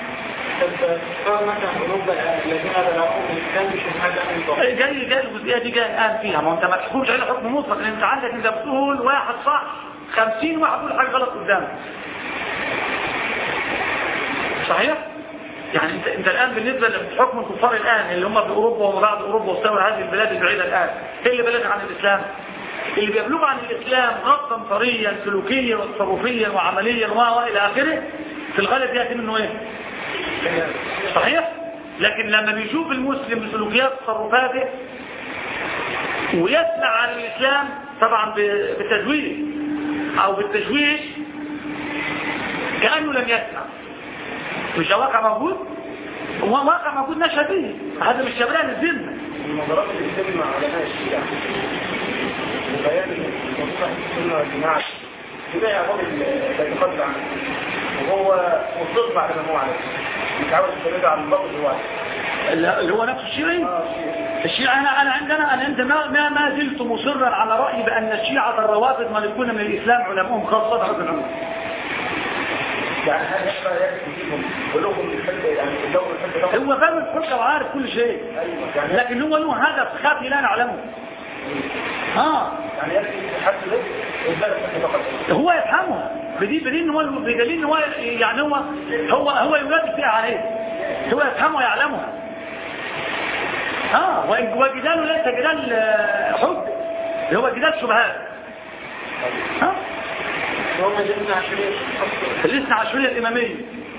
مثلا قلوب الذين بلغوا الاسلام بشبهات جاي جاي الجزئيه دي جاي الان فيها ما انت ما تحكمش على حكم مطلق لان انت عندك انت بتقول واحد صح 50 واحد يقول حاجه غلط قدامك صحيح يعني انت, انت الان بالنسبة لحكم الكفار الان اللي هم في اوروبا وبعد اوروبا وسائر هذه البلاد البعيدة الان ايه اللي بلغ عن الاسلام اللي بيبلغ عن الاسلام غضا طريا سلوكيا وتصرفيا وعمليا والى اخره في الغالب ياتي منه ايه صحيح لكن لما بيشوف المسلم بسلوكيات تصرفاته ويسمع عن الاسلام طبعا بالتزوير او بالتشويش كأنه لم يسمع مش ده واقع موجود هو واقع موجود نشهد به هذا مش جبران الذمه المناظرات اللي بتتم مع علماء الشيعة وبيان مصلحة السنة والجماعة كده يا راجل بيتقدم عنه وهو مصر على ما هو عليه متعود يتبادل عن الباطل اللي هو عليه اللي هو نفس الشيعي الشيعة أنا أنا عندنا أنا عندما ما ما زلت مصرا على رأيي بأن الشيعة الروافض مالكون من الإسلام علماءهم خاصة حسن العمر يعني هل يبقى يكفي فيهم كلهم الحجة يعني الدور الحجة هو فاهم الحجة وعارف كل شيء ايوه يعني لكن هو له هدف خافي لا نعلمه اه يعني يكفي حد ده إثبات الحجة فقط هو يفهمها بدي بدي ان هو بدليل ان هو يعني هو هو هو ينادي فيها عليه هو يفهمها ويعلمها اه وإن- وجداله ليس جدال آه، حجه هو جدال شبهات ها هم جبنا عشرين الاثنى عشرية الإمامية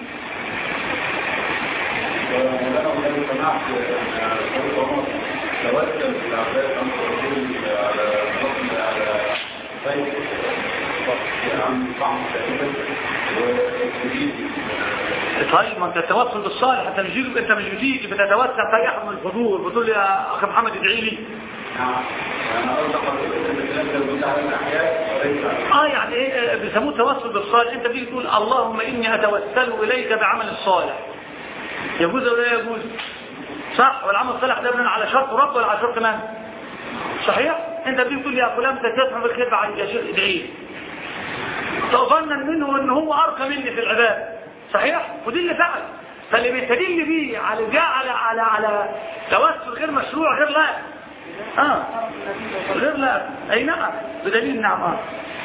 ولنا ولم سمعت صوت عمر توسل في العباس عن الرسول على نصل على بيت عن طعم تقريبا وتريد طيب ما انت التوسل بالصالح انت مش بتيجي انت مش بتيجي بتتوسل في احد من الفضول بتقول يا اخي محمد ادعي لي نعم أنا أرضى قضية أن الكلام ده يدل على الأحياء وليس على اه يعني ايه آه، بيسموه التوسل بالصالح انت بتيجي تقول اللهم اني اتوسل اليك بعمل الصالح يجوز ولا لا يجوز صح والعمل الصالح ده بناء على شرط رب ولا على شرط من صحيح انت بتيجي تقول يا فلان انت تفهم بالخير بعد يا شيخ ادعي لي تظن منه ان هو ارقى مني في العباده صحيح ودي اللي فعل فاللي بيستدل بيه على جاء على على على توسل غير مشروع غير لا اه غير لا اي نعم بدليل نعم اه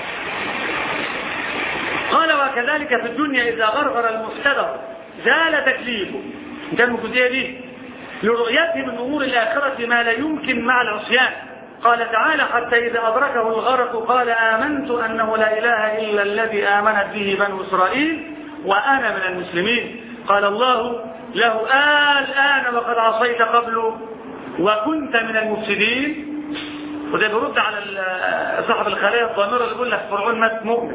قال وكذلك في الدنيا إذا غرغر المفتدر زال تكليفه كان الجزئية دي لرؤيته من أمور الآخرة ما لا يمكن مع العصيان قال تعالى حتى إذا أدركه الغرق قال آمنت أنه لا إله إلا الذي آمنت به بنو إسرائيل وأنا من المسلمين قال الله له آه الآن وقد عصيت قبل وكنت من المفسدين وده بيرد على ال- صاحب الخلايا الضامرة اللي بيقول لك فرعون مات مؤمن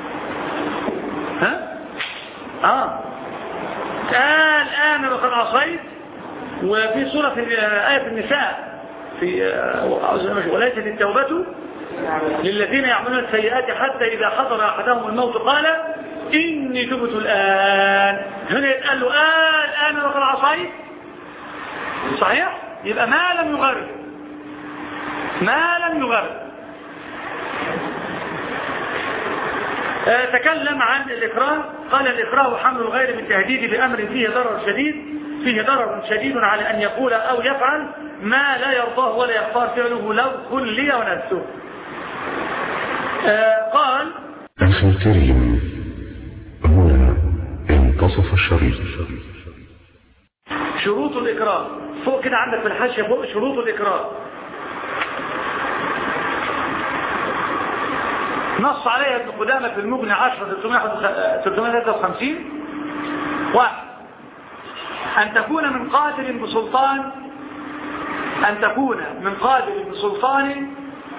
ها اه آه الآن وقد عصيت وفي سورة في آية النساء في آه، وليست التوبة للذين يعملون السيئات حتى إذا حضر أحدهم الموت قال إني تبت الآن هنا يتقال له آه الآن وقد عصيت صحيح يبقى ما لم يغرب ما لم يغرب آه، تكلم عن الإكراه قال الإكراه حمل الغير بالتهديد بأمر فيه ضرر شديد فيه ضرر شديد على أن يقول أو يفعل ما لا يرضاه ولا يختار فعله لو خلي ونفسه آه، قال أخي الكريم هنا انتصف الشريط شروط الإكراه فوق كده عندك في الحاشية فوق شروط الإكراه نص عليها ابن قدامة في المغني 10 353 واحد أن تكون من قادر بسلطان أن تكون من قادر بسلطان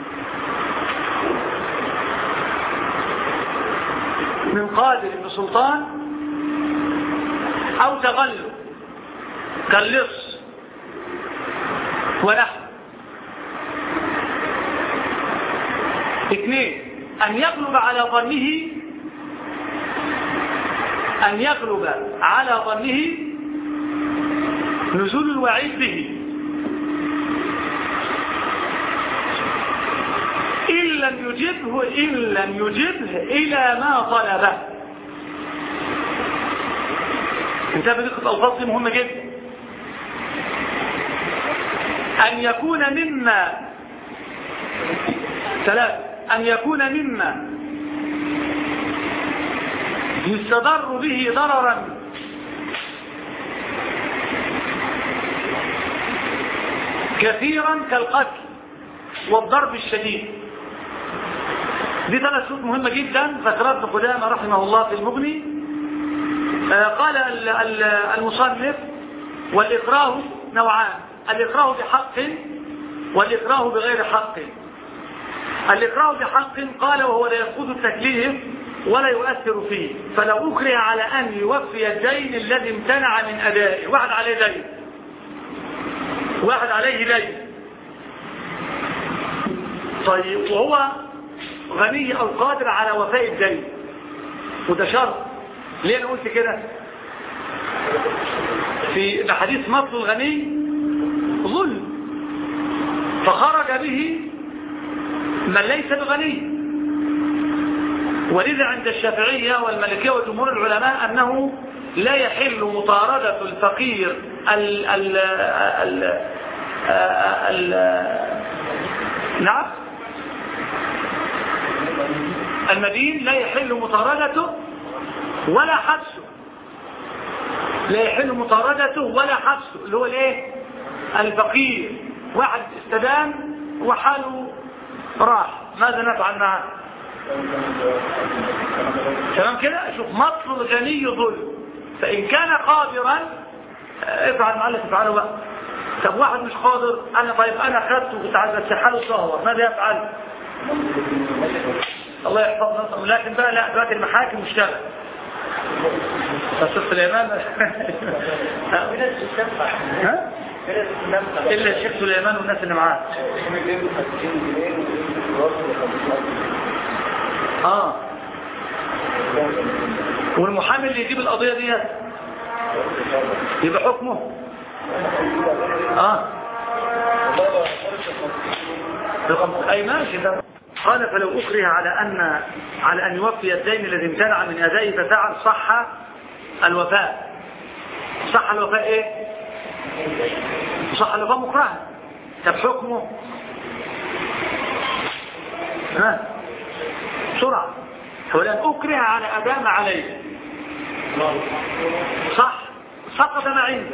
من قادر بسلطان أو تغلب كاللص ونحو اثنين أن يغلب على ظنه أن يغلب على ظنه نزول الوعيد به إن لم يجبه إن لم يجبه إلى ما طلبه انتبه دقة الألفاظ دي مهمة جدا أن يكون مما ثلاثة أن يكون مما يستضر به ضررا كثيرا كالقتل والضرب الشديد دي ثلاث شروط مهمة جدا ذكرها ابن قدامة رحمه الله في المغني آه قال ال- ال- المصنف والإكراه نوعان الإكراه بحق والإكراه بغير حق الإكراه بحق قال وهو لا ينقض التكليف ولا يؤثر فيه فلو أكره على أن يوفي الدين الذي امتنع من أدائه واحد عليه دين واحد عليه دين طيب وهو غني أو قادر على وفاء الدين وده شرط ليه أنا قلت كده في حديث مطل الغني ظلم فخرج به من ليس بغني ولذا عند الشافعية والمالكية وجمهور العلماء أنه لا يحل مطاردة الفقير ال ال ال ال نعم المدين لا يحل مطاردته ولا حبسه لا يحل مطاردته ولا حبسه اللي هو الايه الفقير واحد استدان وحاله راح ماذا نفعل معه تمام كده شوف مطل الغني ظلم فإن كان قادرا آه، افعل ما الله تفعله بقى طب واحد مش قادر انا طيب انا خدته وكنت عايز اسحله الظهر ماذا يفعل الله يحفظنا لكن بقى لا دلوقتي المحاكم مشتغل بس سليمان ها؟ الا الشيخ سليمان والناس اللي معاه اه والمحامي اللي يجيب القضية دي يبقى حكمه اه رقم اي ماشي ده قال فلو اكره على ان على ان يوفي الدين الذي امتنع من ادائه ففعل صح الوفاء صح الوفاء ايه صح الوفاء مكره طب حكمه ها بسرعة ولن أكره على أداء ما عليه صح سقط ما عنده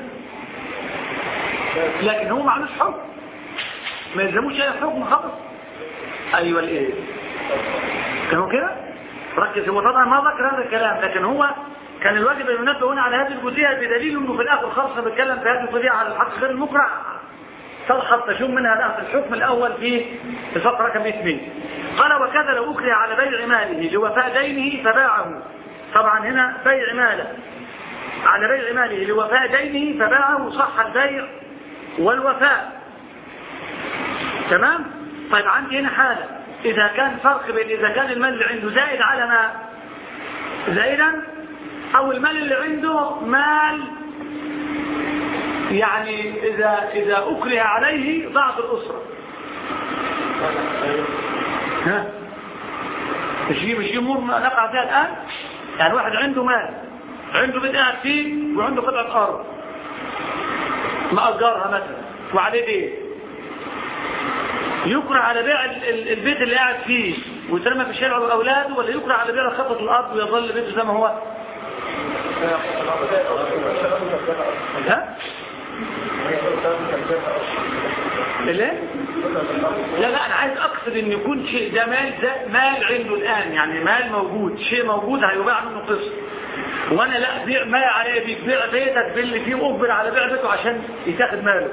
لكن هو معلوش حكم ما يلزموش أي حكم خالص أيوة الإيه كانوا كده ركز هو طبعا ما ذكر هذا الكلام لكن هو كان الواجب أن ينبه هنا على هذه الجزئية بدليل أنه في الآخر خالص بيتكلم في هذه الجزئية على الحق غير المكره تلحظ تشم منها الأخذ الحكم الأول في الفقرة رقم اثنين قال وكذا لو أكره على بيع ماله لوفاء دينه فباعه طبعا هنا بيع ماله على بيع ماله لوفاء دينه فباعه صح البيع والوفاء تمام طيب عندي هنا حالة إذا كان فرق بين إذا كان المال اللي عنده زائد على ما زائدا أو المال اللي عنده مال يعني إذا إذا أكره عليه ضعف الأسرة ها مش دي مش دي امور نقع فيها الآن يعني واحد عنده مال عنده بيت قاعد فيه وعنده قطعة أرض مأجرها مثلا وعليه بيت يكره على بيع ال- ال- البيت اللي قاعد فيه ويترمى في الشارع وأولاده ولا يكره على بيع خطة الأرض ويظل بيته زي ما هو ها؟ ليه؟ لا لا انا عايز اقصد ان يكون شيء ده مال ده مال عنده الان يعني مال موجود شيء موجود هيباع منه قسط وانا لا بيع ما عليه بيك بيع بيتك باللي فيه واجبر على بيع بيته عشان يتاخد ماله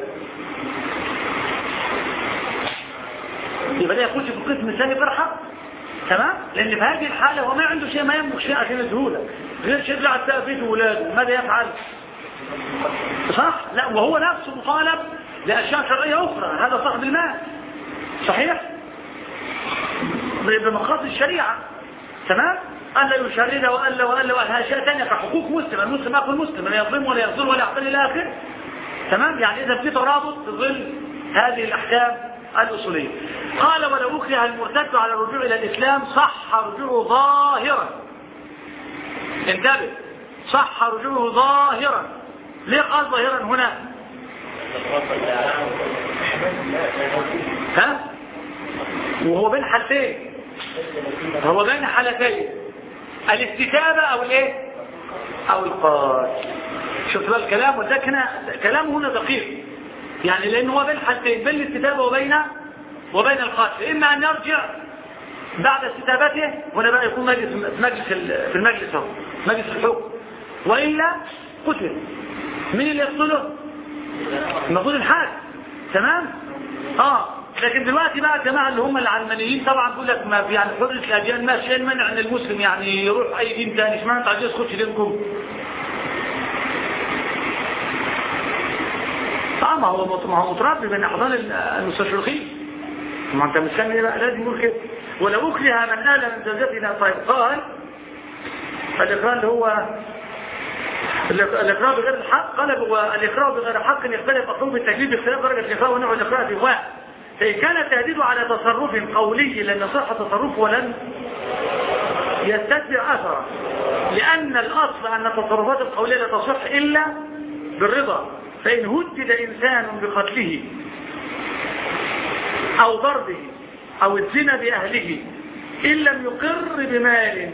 يبقى ده يخش في القسم الثاني فرحه تمام لان في هذه الحاله هو ما عنده شيء ما يملك شيء عشان يديهولك غير شيء على السقف بيته وولاده ماذا يفعل صح لا وهو نفسه مطالب لأشياء شرعية أخرى هذا صاحب المال صحيح بمقاصد الشريعة تمام ألا يشرد وألا وألا وألا أشياء ثانية كحقوق مسلم المسلم أخو المسلم لا يظلم ولا يظلم ولا يعطل إلى آخره تمام يعني إذا في ترابط في ظل هذه الأحكام الأصولية قال ولو أكره المرتد على الرجوع إلى الإسلام صح رجوعه ظاهرا انتبه صح رجوعه ظاهرا ليه قال ظاهرا هنا ها وهو بين حالتين هو بين حالتين الاستتابة او الايه او القاتل شوف بقى الكلام وده هنا كلامه هنا دقيق يعني لأن هو بين حالتين بين الاستتابة وبين وبين القتل إما أن يرجع بعد استتابته هنا بقى يكون مجلس في مجلس في المجلس اهو مجلس الحكم وإلا قتل مين اللي يقتله المفروض الحاج تمام اه لكن دلوقتي بقى الجماعه اللي هم العلمانيين طبعا بيقول لك ما في يعني حريه الاديان ماشي ايه المانع ان المسلم يعني يروح اي دين ثاني اشمعنى انت عايز تخش دينكم اه ما هو ما هو متربي بين احضان المستشرقين ما انت مستني بقى لازم يقول كده ولو اكره من آل من زوجتنا طيب قال الاقرار اللي هو الاقرار بغير الحق قال والاقرار بغير حق يختلف اطلب التكليف باختلاف درجه الاقرار ونوع الاقرار في واحد فان كان التهديد على تصرف قولي لن يصح تصرفه ولن يستتبع اثره لان الاصل ان التصرفات القوليه لا تصح الا بالرضا فان هدد انسان بقتله او ضربه او الزنا باهله ان لم يقر بمال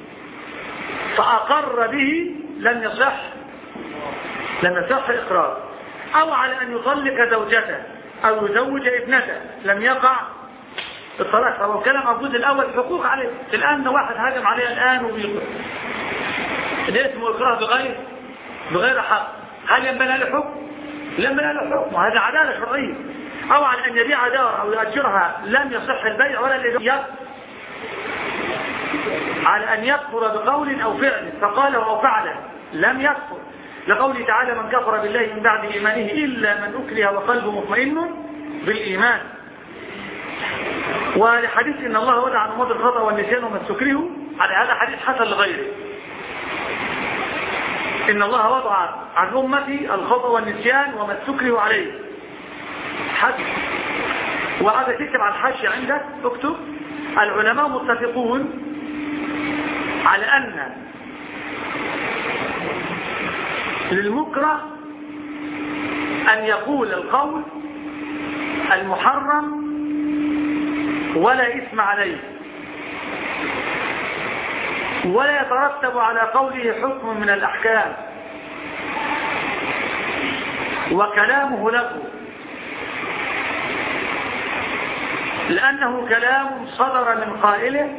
فاقر به لم يصح لم يصح إقرار أو على أن يطلق زوجته أو يزوج ابنته لم يقع الطلاق فهو كلام موجود الأول حقوق عليه الآن واحد هاجم عليه الآن وبيقول ده اسمه إقرار بغير بغير حق هل ينبنى له حكم؟ لم ينبنى له حكم وهذا عدالة شرعية أو على أن يبيع دار أو يأجرها لم يصح البيع ولا الإجارة على أن يكفر بقول أو فعل فقاله أو فعله لم يكفر لقوله تعالى من كفر بالله من بعد إيمانه إلا من أكره وقلبه مطمئن بالإيمان ولحديث إن الله وضع عن أمض الخطأ والنسيان وما تكرهه على هذا حديث حسن لغيره إن الله وضع عن أمتي الخطأ والنسيان وما تكره عليه حد وهذا تكتب على الحاشية عندك اكتب العلماء متفقون على أن للمكره أن يقول القول المحرم ولا إثم عليه ولا يترتب على قوله حكم من الأحكام وكلامه له لأنه كلام صدر من قائله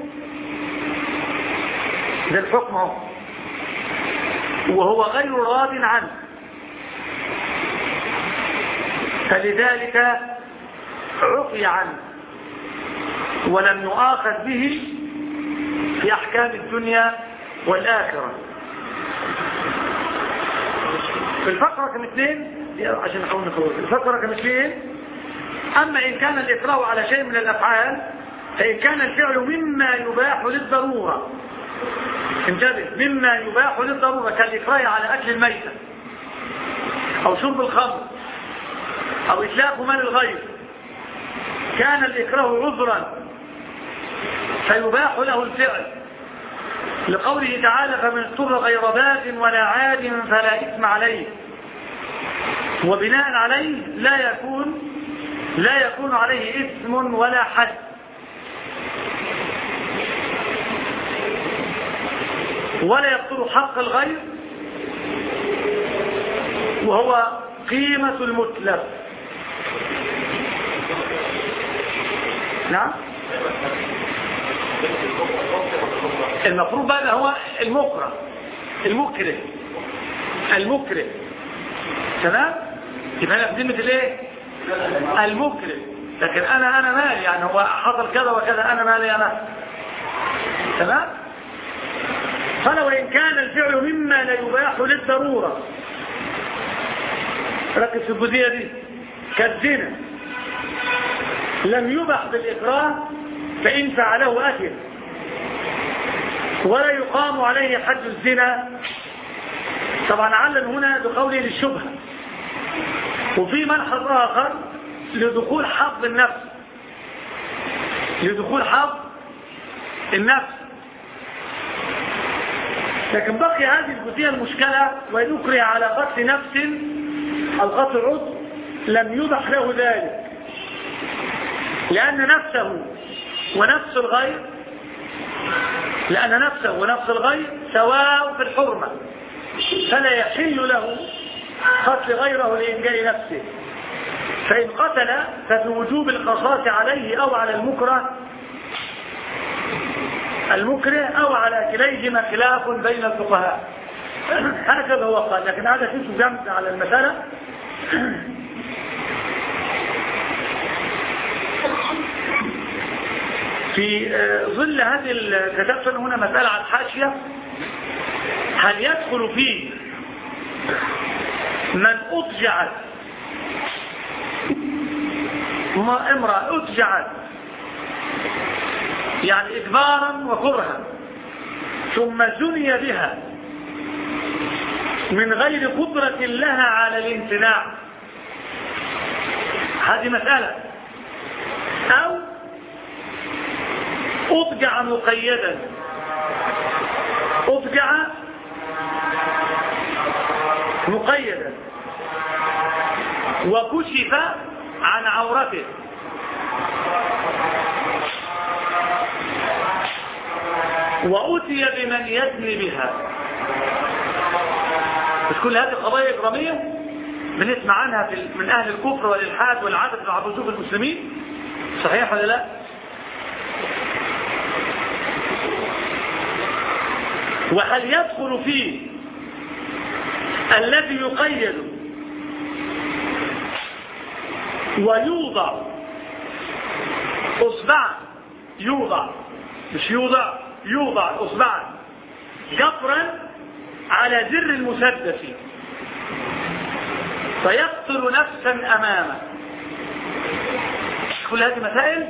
ذا الحكم هو وهو غير راض عنه فلذلك عفي عنه ولم يؤاخذ به في أحكام الدنيا والآخرة في الفقرة رقم اثنين عشان نحاول نخلص الفقرة رقم اثنين أما إن كان الإكراه على شيء من الأفعال فإن كان الفعل مما يباح للضرورة انتبه مما يباح للضرورة كالإكراه على أكل الميتة أو شرب الخمر أو إتلاف مال الغير كان الإكراه عذرا فيباح له الفعل لقوله تعالى فمن اضطر غير باد ولا عاد فلا إثم عليه وبناء عليه لا يكون لا يكون عليه إثم ولا حد ولا يقتل حق الغير وهو قيمة المتلف نعم المفروض بقى هو المكره المكره المكره تمام يبقى انا في ذمه الايه المكره لكن انا انا مالي يعني هو حصل كذا وكذا انا مالي انا تمام فلو ان كان الفعل مما لا يباح للضروره ركز في الجزئيه دي كالزنا لم يبح بالاكراه فان فعله اثم ولا يقام عليه حد الزنا طبعا علم هنا بقوله للشبهة وفي ملحظ آخر لدخول حظ النفس لدخول حظ النفس لكن بقي هذه الجزئية المشكلة وإن أكره على قتل نفس أو قتل عضو لم يبح له ذلك لأن نفسه ونفس الغير لأن نفسه ونفس الغير سواء في الحرمة فلا يحل له قتل غيره لإنجاء نفسه فإن قتل ففي وجوب القصاص عليه أو على المكره المكره أو على كليهما خلاف بين الفقهاء هكذا هو قال لكن هذا فيه جمع على المسألة في ظل هذه كتبت هنا مسألة على الحاشية هل يدخل فيه من أضجعت امرأة أضجعت يعني إجبارا وكرها ثم زني بها من غير قدرة لها على الامتناع هذه مسألة أو أضجع مقيدا أضجع مقيدا وكشف عن عورته وأتي بمن يزني بها مش كل هذه قضايا إجرامية بنسمع عنها في من أهل الكفر والإلحاد والعدد العبوزوف المسلمين صحيح ولا لا وهل يدخل فيه الذي يقيد ويوضع اصبعا يوضع مش يوضع يوضع اصبعا جفرا على زر المسدس فيقتل نفسا امامه كل هذه مسائل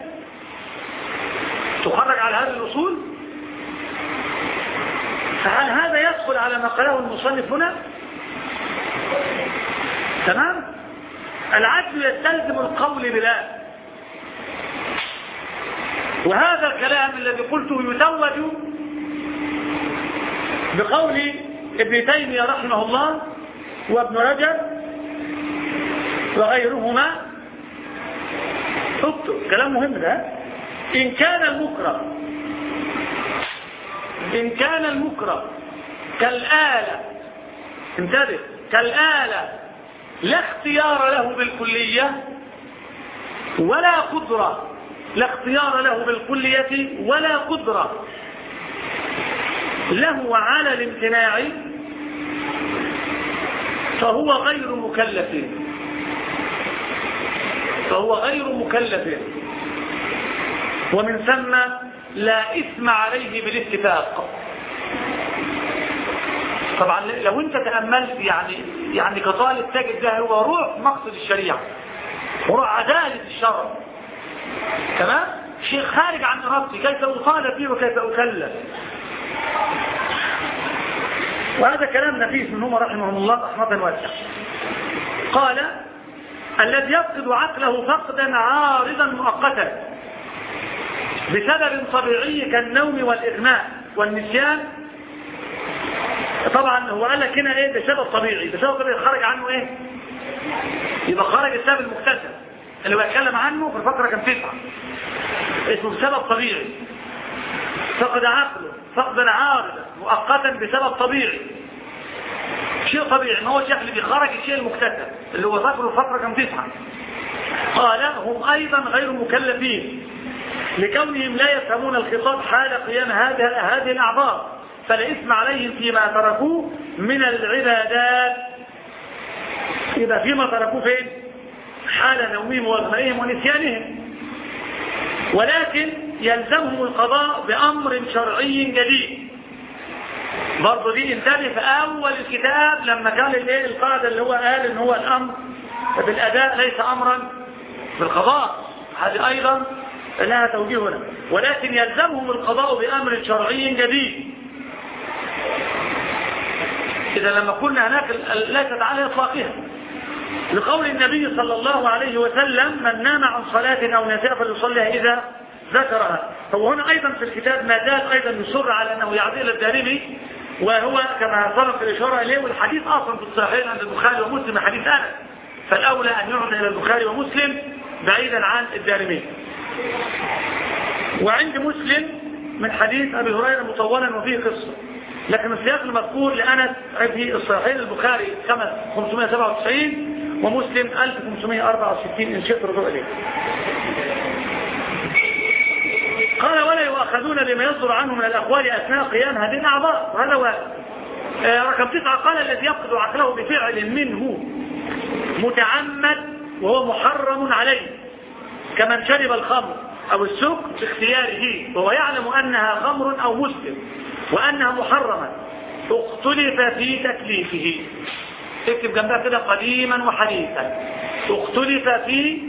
تخرج على هذه الاصول فهل هذا يدخل على ما قاله المصنف هنا تمام العدل يستلزم القول بلا وهذا الكلام الذي قلته يتوج بقول ابن تيمية رحمه الله وابن رجب وغيرهما اكتب كلام مهم ده إن كان المكره إن كان المكره كالآلة انتبه كالآلة لا اختيار له بالكلية ولا قدرة لا اختيار له بالكلية ولا قدرة له على الامتناع فهو غير مكلف فهو غير مكلف ومن ثم لا إثم عليه بالاتفاق طبعا لو انت تأملت يعني يعني كطالب تجد ده هو روح مقصد الشريعة وروح عدالة الشرع تمام شيء خارج عن ارادتي كيف اطالب فيه وكيف اكلف وهذا كلام نفيس منهم رحمهم الله رحمة واسعة قال الذي يفقد عقله فقدا عارضا مؤقتا بسبب طبيعي كالنوم والإغماء والنسيان طبعا هو قال لك هنا ايه بسبب طبيعي بسبب طبيعي خرج عنه ايه يبقى خرج السبب المكتسب اللي بيتكلم عنه في الفقرة كان تسعة اسمه بسبب طبيعي فقد عقله فقدا عارضا مؤقتا بسبب طبيعي شيء طبيعي ما هو الشيء اللي بيخرج الشيء المكتسب اللي هو ذكره الفقرة كان تسعة قال هم ايضا غير مكلفين لكونهم لا يفهمون الخطاب حال قيام هذه هذه الاعضاء فلا إثم عليهم فيما تركوه من العبادات إذا فيما تركوه فين حال نومهم وغمائهم ونسيانهم ولكن يلزمهم القضاء بأمر شرعي جديد برضه دي انتبه في أول الكتاب لما كان الايه القاعدة اللي هو قال ان هو الأمر بالأداء ليس أمرا بالقضاء هذه أيضا لها توجيه هنا ولكن يلزمهم القضاء بأمر شرعي جديد إذا لما قلنا هناك ليست على إطلاقها لقول النبي صلى الله عليه وسلم من نام عن صلاة أو نساء فليصليها إذا ذكرها هو هنا أيضا في الكتاب ما زال أيضا يصر على أنه يعدل الدارمي وهو كما سبق الإشارة إليه والحديث أصلا في الصحيحين عند البخاري ومسلم حديث أنس فالأولى أن يعود إلى البخاري ومسلم بعيدا عن الدارمي وعند مسلم من حديث أبي هريرة مطولا وفيه قصة لكن السياق المذكور لأنس في الصحيحين البخاري 597 ومسلم 1564 إن شئت رجوع إليه قال ولا يؤاخذون بما يصدر عنه من الأقوال أثناء قيام هذه الأعضاء وهذا واحد آه، رقم تسعة قال الذي يفقد عقله بفعل منه متعمد وهو محرم عليه كمن شرب الخمر أو السكر باختياره وهو يعلم أنها خمر أو مسكر وأنها محرمة اختلف في تكليفه اكتب جنبها كده قديما وحديثا اختلف في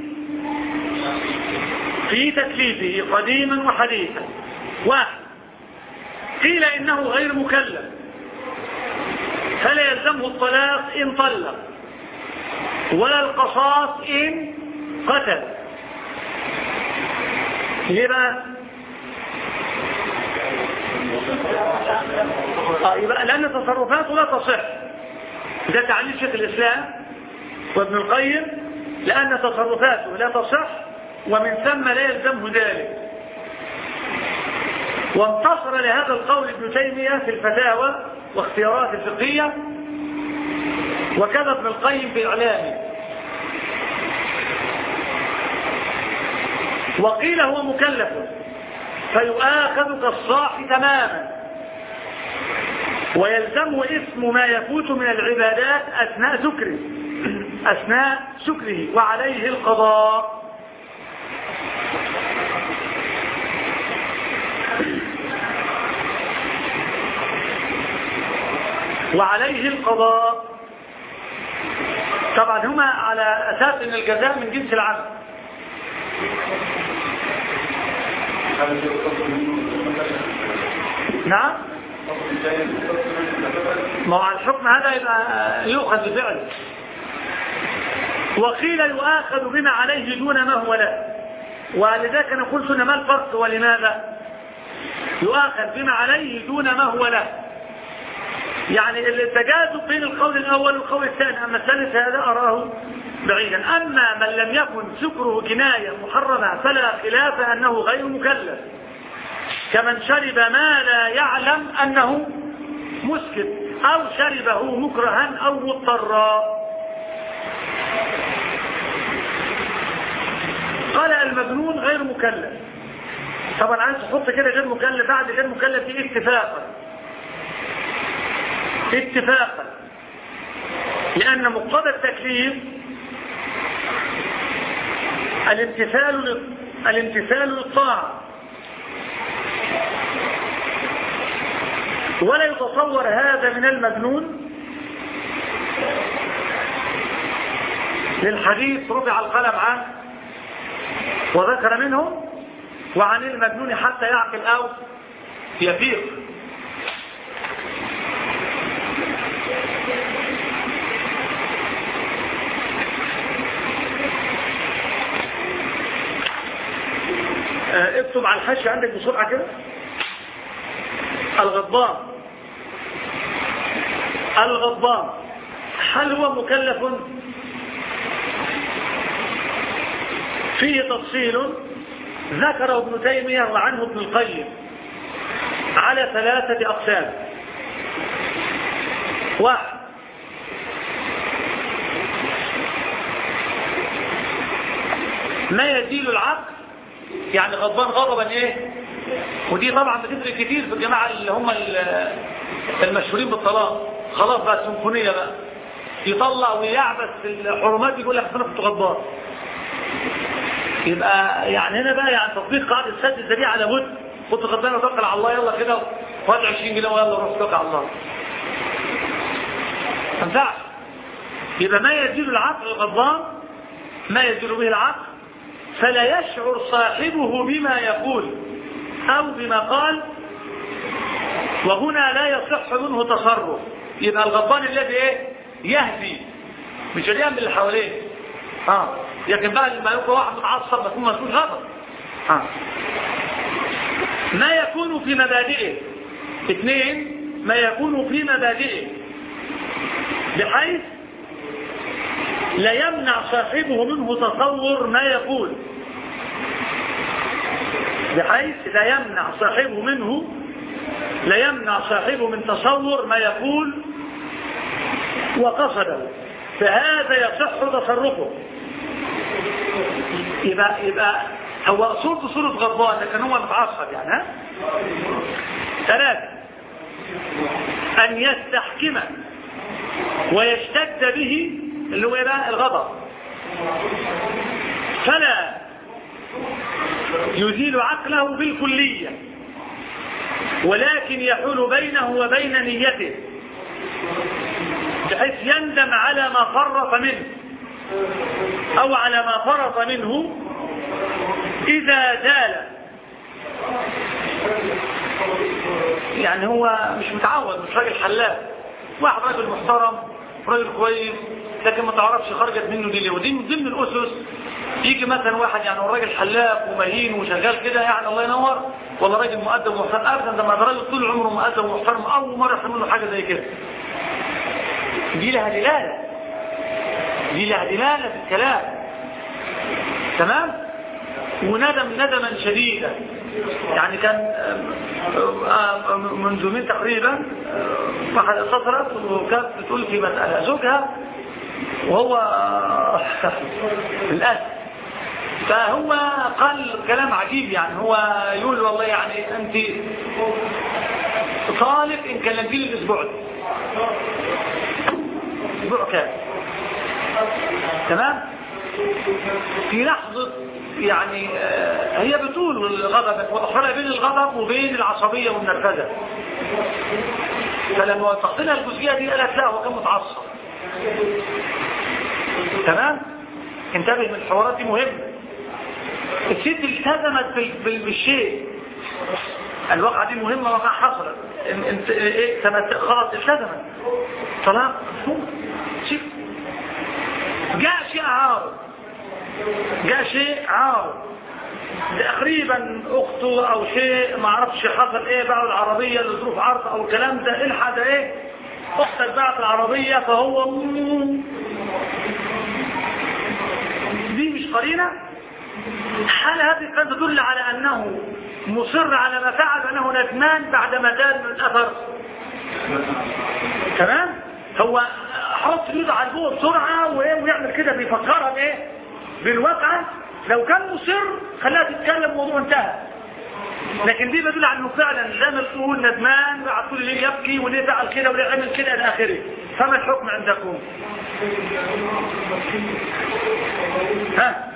في تكليفه قديما وحديثا واحد قيل إنه غير مكلف فلا يلزمه الطلاق إن طلق ولا القصاص إن قتل يبقى آه يبقى لأن تصرفاته لا تصح ده تعليل شيخ الإسلام وابن القيم لأن تصرفاته لا تصح ومن ثم لا يلزمه ذلك وانتصر لهذا القول ابن تيمية في الفتاوى واختيارات الفقهية وكذا ابن القيم في إعلامه وقيل هو مكلف فيؤاخذ كالصاح تماما ويلزمه اسم ما يفوت من العبادات أثناء سكره أثناء سكره وعليه القضاء وعليه القضاء طبعا هما على أساس أن الجزاء من جنس العمل نعم ما هو على الحكم هذا يبقى يؤخذ بفعله وقيل يؤاخذ بما عليه دون ما هو له ولذلك انا قلت ما الفرق ولماذا يؤاخذ بما عليه دون ما هو له يعني التجاذب بين القول الأول والقول الثاني أما الثالث هذا أراه بعيدا أما من لم يكن سكره جناية محرمة فلا خلاف أنه غير مكلف كمن شرب ما لا يعلم أنه مسكر أو شربه مكرها أو مضطرا قال المجنون غير مكلف طبعا عايز تحط كده غير مكلف بعد غير مكلف دي اتفاقا اتفاقا لأن مقتضى التكليف الامتثال الامتثال للطاعة ولا يتصور هذا من المجنون للحديث رفع القلم عنه وذكر منه وعن المجنون حتى يعقل أو يفيق اكتب على الحش عندك بسرعة كده الغضبان الغضبان هل هو مكلف فيه تفصيل ذكره ابن تيمية وعنه ابن القيم على ثلاثة أقسام واحد ما يزيل العقل يعني غضبان غضبا ايه ودي طبعا بتفرق كتير في الجماعة اللي هم المشهورين بالطلاق خلاص بقى سيمفونية بقى يطلع ويعبس في الحرمات يقول لك انا كنت غضبان يبقى يعني هنا بقى يعني تطبيق قاعدة السد الذريعة لابد كنت غضبان وتوكل على الله يلا كده وهات 20 جنيه ويلا روح توكل على الله ما ينفعش يبقى ما يزيل العقل الغضبان ما يزيل به العقل فلا يشعر صاحبه بما يقول أو بما قال وهنا لا يصح منه تصرف يبقى الغضبان الذي ايه يهدي مش اللي يعمل اللي حواليه اه لكن بقى لما يبقى واحد متعصب ما يكون مسؤول غضب اه ما يكون في مبادئه اثنين ما يكون في مبادئه بحيث لا يمنع صاحبه منه تصور ما يقول بحيث لا يمنع صاحبه منه لا يمنع صاحبه من تصور ما يقول وقصده فهذا يصح تصرفه يبقى يبقى هو صورته صورة غضبان لكن هو متعصب يعني ها ثلاثة أن يستحكم ويشتد به اللي هو بقى الغضب فلا يزيل عقله بالكلية ولكن يحول بينه وبين نيته بحيث يندم على ما فرط منه أو على ما فرط منه إذا زال يعني هو مش متعود مش راجل حلاق واحد راجل محترم راجل كويس لكن ما تعرفش خرجت منه دي ليه ودي من ضمن الأسس يجي مثلا واحد يعني هو راجل حلاق ومهين وشغال كده يعني الله ينور والله راجل مؤدب ومحترم ابدا ده ما ده راجل طول عمره مؤدب ومحترم اول مره يحصل له حاجه زي كده دي لها دلاله دي لها دلاله في الكلام تمام وندم ندما شديدا يعني كان من يومين تقريبا واحد اتصلت وكانت بتقول في مسألة زوجها وهو للأسف فهو قال كلام عجيب يعني هو يقول والله يعني انت طالب ان كلمتي لي الاسبوع ده اسبوع كامل تمام في لحظة يعني آه هي بتقول الغضب وتفرق بين الغضب وبين العصبية والنرفزة فلما وضحت لها الجزئية دي قالت لا هو كان متعصب تمام انتبه من الحوارات دي مهمة الست التزمت بالشيء الواقعة دي مهمة وقع حصلت انت ايه خلاص التزمت طلاق شوف جاء شيء عارض جاء شيء عارض تقريبا اخته او شيء ما اعرفش حصل ايه بقى العربية لظروف عرض او الكلام ده الحق ده ايه اختك باعت العربية فهو دي مش قرينة حال هذه قد تدل على انه مصر على ما فعل وانه ندمان بعد ما زال من الاثر تمام هو حط ايده على البوق بسرعة ويعمل كده بيفكرها بايه بالواقع لو كان مصر خلاها تتكلم الموضوع انتهى لكن دي بدل على انه فعلا زي ما تقول ندمان بعد كل ليه يبكي وليه فعل كده وليه عمل كده الى اخره فما الحكم عندكم ها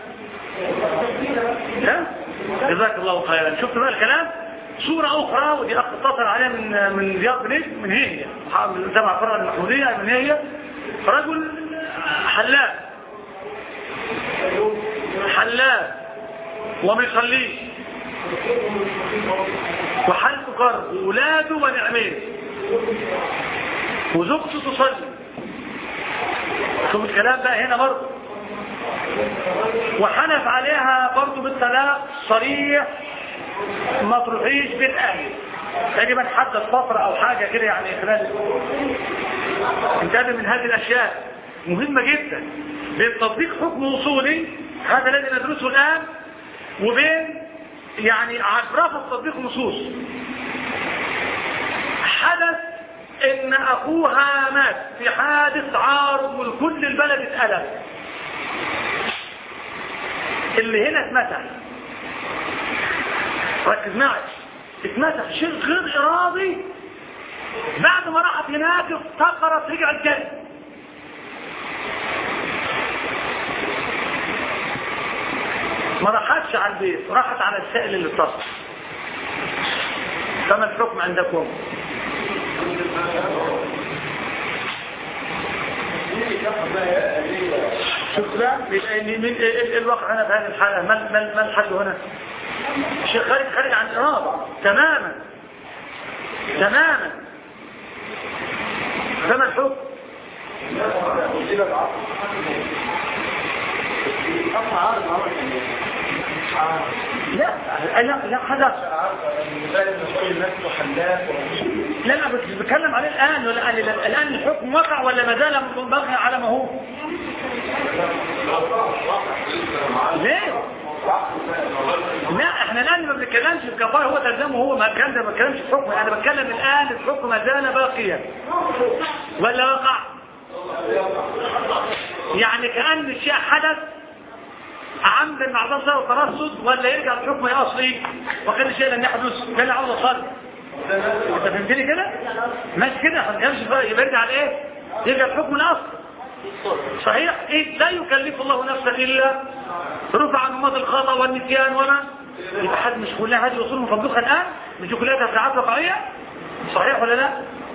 ها جزاك الله خيرا شفت بقى الكلام صورة أخرى ودي أخ اتصل عليها من من رياض بنيت من هي من جامعة فرع المحمودية من هي رجل حلاق حلاق وما يصليش وحالته قرب وولاده ونعمين وزوجته تصلي شوف الكلام بقى هنا برضه وحنف عليها برضه بالطلاق صريح ما تروحيش بين اهلي تقريبا حدد فترة او حاجة كده يعني خلال انتبه من هذه الاشياء مهمة جدا بين تطبيق حكم وصولي هذا الذي ندرسه الان وبين يعني رفض تطبيق نصوص حدث ان اخوها مات في حادث عارض والكل البلد اتقلب اللي هنا اتمسح ركز معي اتمسح شيء غير ارادي بعد ما راحت هناك افتقرت رجعت جري ما راحتش على البيت راحت على السائل اللي اتصل فما الحكم عندكم شوف بقى من الواقع هنا في هذه الحالة ما ما ما الحل هنا الشيء خارج خارج عن الإرادة تماما تماما فما الحكم لا لا لا خلاص لا لا بس بتكلم عليه الآن ولا الآن الحكم وقع ولا ما زال باقي على ما هو ليه لا احنا الآن ما بنتكلمش في كفاره هو تلزمه هو ما كان ده ما بتكلمش في حكم انا بتكلم الآن الحكم ما زال باقيا ولا وقع يعني كأن الشيء حدث عمدا مع ضرر وترصد ولا يرجع الحكم الاصلي وكان الشيء لم يحدث كان عاوز اصلي انت فهمتني كده ماشي كده يمشي بقى يبقى يرجع لايه يرجع الحكم الاصلي صحيح إيه؟ لا يكلف الله نفسا الا رفع عن امات الخطا والنسيان وما يبقى حد مش كلها هذه اصول مفضوخه الان مش دي كلها تفريعات واقعيه صحيح ولا لا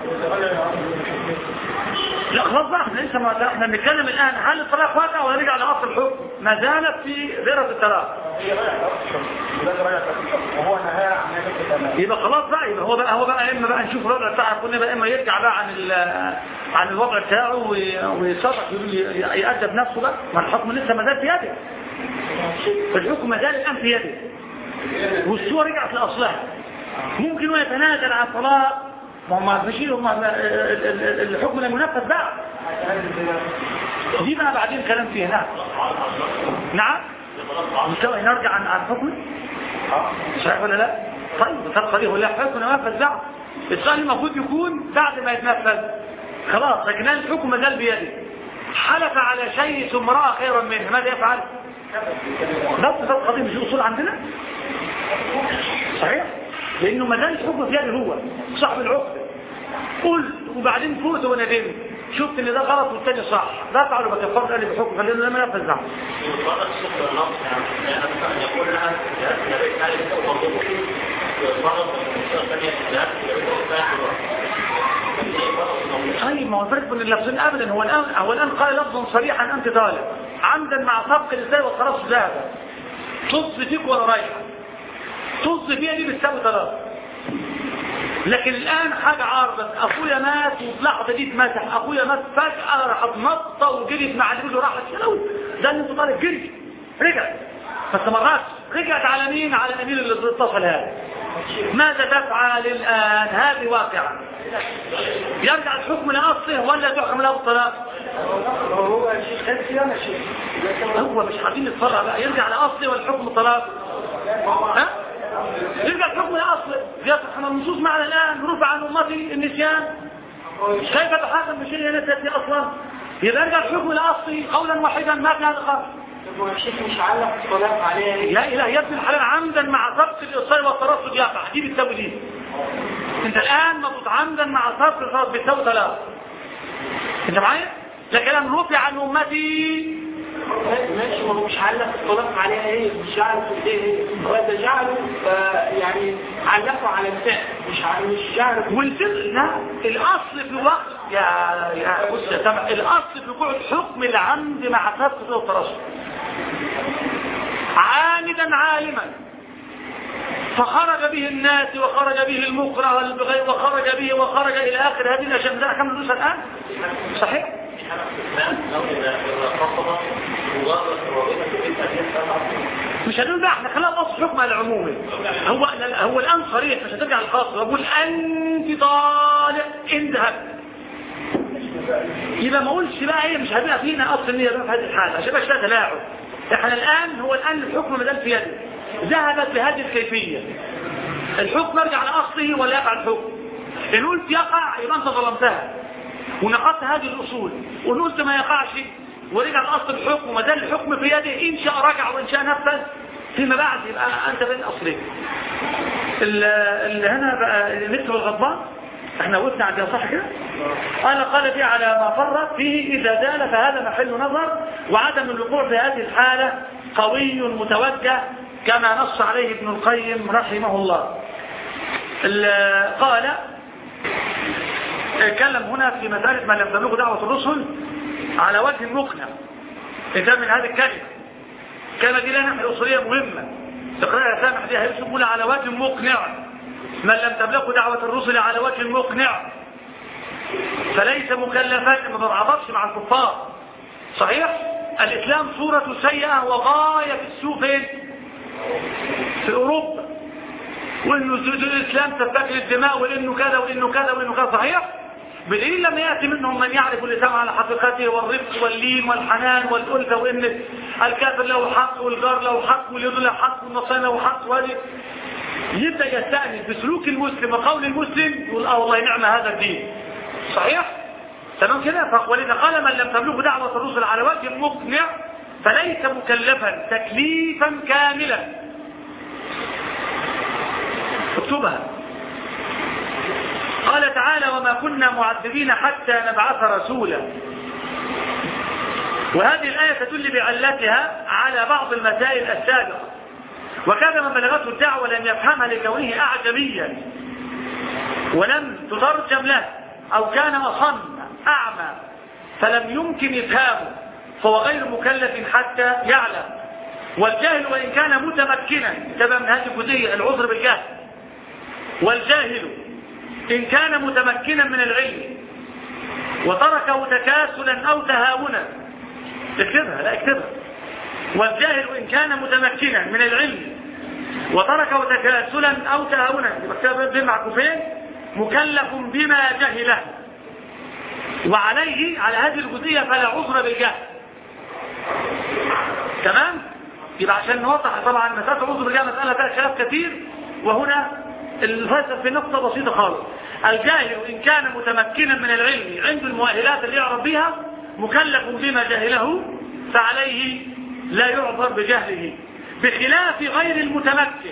لا خلاص بقى احنا لسه ما احنا بنتكلم الان هل الطلاق واقع ولا نرجع لاصل الحكم ما زالت في ذره الطلاق وهو نهاية عن نفس يبقى خلاص بقى يبقى هو بقى هو بقى اما بقى نشوف الوضع بتاعه كنا بقى اما يرجع بقى عن ال- عن الوضع بتاعه وي- ويصرح ي- يأدب نفسه بقى ما الحكم لسه ما زال في يده الحكم ما زال الان في يده والصور رجعت لاصلها ممكن هو يتنازل عن الطلاق ما هو ما فيش ما ال- ال- ال- الحكم لم ينفذ بعد دي بقى بعدين كلام فيها نعم نعم مستوى نرجع عن عن حكمه صحيح ولا لا طيب تبقى ليه ولا حكم ننفذ بعد السؤال المفروض يكون بعد ما يتنفذ خلاص لكن الحكم ما زال بيده حلف على شيء ثم راى خيرا منه ماذا يفعل بس ده قضيه مش اصول عندنا صحيح لانه ما زال الحكم في يده هو صاحب العقد قل وبعدين فوت وندمت شفت ان ده غلط والتاني صح لا تعالوا بكفرت قال لي بحكم خلينا لما ننفذ بعد طيب ما هو الفرق بين اللفظين ابدا هو الان هو الان قال لفظا صريحا انت طالب عمدا مع سبق الازاي والخلاص ذهب طز فيك وانا رايح طز فيها دي بتساوي ثلاثه لكن الان حاجه عارضه اخويا مات وفي لحظه دي اتمسح اخويا مات فجاه راح نطه وجريت مع الرجل وراحت شلوي ده اللي انت طالب جري رجع بس مرات رجعت على مين على الامير اللي اتصل هذا ماذا تفعل الان هذه واقعه يرجع الحكم لاصله ولا تحكم له الطلاق هو الشيخ خالد يا شيخ هو مش عايزين نتفرع بقى يرجع لاصله ولا حكم الطلاق ها يرجع الحكم لاصله يصح النصوص معنا الان رفع عن امتي النسيان كيف تحاكم بشيء نسيت اصلا يبقى يرجع الحكم لاصله قولا واحدا ما في هذا الخطأ هو الشيخ مش علق الطلاق عليه يا إله يا ابن الحلال عمدا مع ضبط الإصرار والترصد يقع دي بتساوي دي انت الآن مضبوط عمدا مع ضبط الإصرار بتساوي ثلاثة انت معايا؟ لكن لما رفع عن أمتي ماشي هو مش علق الطلاق عليها ايه مش جعله في ايه ايه هو ده جعله آه، يعني علقه على الفعل مش ع- مش جعله والفقه لا الأصل في وقت يا يا بص يا سامع الأصل في وقوع الحكم العمد مع ضبط والترصد عامدا عالما فخرج به الناس وخرج به المكره والبغي وخرج به وخرج إلى آخر هذه الأشياء ده كم ندوس الآن صحيح مش هنقول بقى احنا خلينا نبص حكم العمومي هو هو الآن صريح مش هترجع للخاص بقول أنت طالق اذهب يبقى ما اقولش بقى ايه مش هيبقى فينا اصل النيه بقى في هذه الحاله عشان يبقى فيها تلاعب احنا الان هو الان الحكم ما زال في يده ذهبت بهذه الكيفيه الحكم يرجع لاصله ولا يقع الحكم ان قلت يقع يبقى انت ظلمتها ونقضت هذه الاصول وان قلت ما يقعش ورجع لاصل الحكم وما زال الحكم في يده ان شاء رجع وان شاء نفذ فيما بعد يبقى انت بين اصلين اللي هنا بقى نكتب الغضبان احنا وقفنا عند صح كده قال قال فيه على ما فرط فيه إذا زال فهذا محل نظر وعدم الوقوع في هذه الحالة قوي متوجه كما نص عليه ابن القيم رحمه الله ال- قال اتكلم هنا في مسألة ما لم تبلغ دعوة الرسل على وجه مقنع انتهى من هذه الكلمة الكلمة دي لها ناحية أصولية مهمة تقرأها سامح دي هيسمون على وجه مقنع من لم تبلغه دعوة الرسل على وجه مقنع فليس مكلفا ما بنعبطش مع الكفار صحيح الإسلام صورة سيئة وغاية السوء فين في أوروبا وإنه الإسلام تفتكر الدماء وإنه كذا وإنه كذا وإنه كذا صحيح بدليل لما يأتي منهم من يعرف الإسلام على حقيقته والرفق واللين والحنان والألفة وإن الكافر له حق والجار له حق واليهود له حق والنصارى له حق وهذه يبدأ يستأنس بسلوك المسلم وقول المسلم يقول اه والله نعم هذا الدين صحيح تمام كده ولذا قال من لم تبلغ دعوة الرسل على وجه مقنع فليس مكلفا تكليفا كاملا اكتبها قال تعالى وما كنا معذبين حتى نبعث رسولا وهذه الآية تدل بعلتها على بعض المسائل السابقة وكان من بلغته الدعوة لم يفهمها لكونه أعجميا ولم تترجم له أو كان أصم أعمى فلم يمكن إفهامه فهو غير مكلف حتى يعلم والجاهل وإن كان متمكنا انتبه من هذه الجزئية العذر بالجهل والجاهل إن كان متمكنا من العلم وتركه تكاسلا أو تهاونا اكتبها لا اكتبها والجاهل إن كان متمكنا من العلم وتركه تكاسلا أو تهاونا يبقى بين معكوفين مكلف بما جهله وعليه على هذه الجزئية فلا عذر بالجهل تمام يبقى عشان نوضح طبعا مسألة عذر بالجهل مسألة فيها خلاف كثير وهنا الفلسفة في نقطة بسيطة خالص الجاهل إن كان متمكنا من العلم عنده المؤهلات اللي يعرف بها مكلف بما جهله فعليه لا يعذر بجهله بخلاف غير المتمكن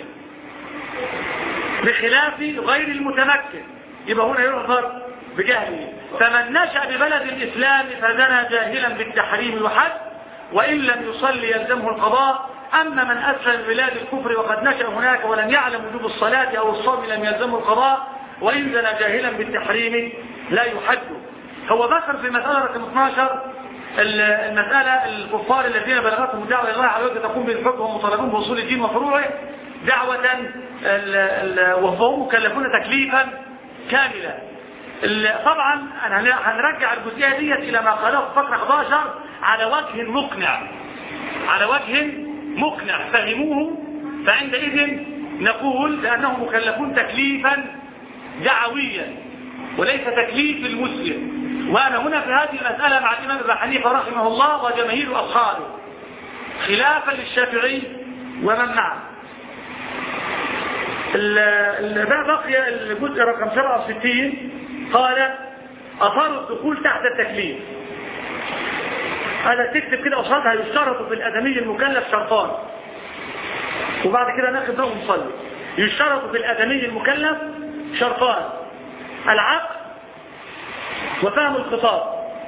بخلاف غير المتمكن يبقى هنا يعذر بجهله فمن نشأ ببلد الإسلام فزنى جاهلا بالتحريم يحد وإن لم يصلي يلزمه القضاء أما من أسلم ببلاد الكفر وقد نشأ هناك ولم يعلم وجوب الصلاة أو الصوم لم يلزمه القضاء وإن زنى جاهلا بالتحريم لا يحد هو ذكر في مسألة رقم 12 المسألة الكفار الذين بلغتهم الدعوة إلى الله على وجه تقوم بالحكم ومطالبون بوصول الدين وفروعه دعوة وهم مكلفون تكليفا كاملا طبعا هنرجع الجزئية ديت إلى ما قاله في فقرة 11 على وجه مقنع على وجه مقنع فهموه فعندئذ نقول بأنهم مكلفون تكليفا دعويا وليس تكليف المسلم وأنا هنا في هذه المسألة مع الإمام ابن حنيفة رحمه الله وجماهير أصحابه خلافا للشافعي ومن معه بقي الجزء رقم 67 قال أثار الدخول تحت التكليف هذا تكتب كده قصادها يشترط في الأدمي المكلف شرطان وبعد كده ناخد نوم نصلي يشترط في الأدمي المكلف شرطان العقل وفهم الخطاب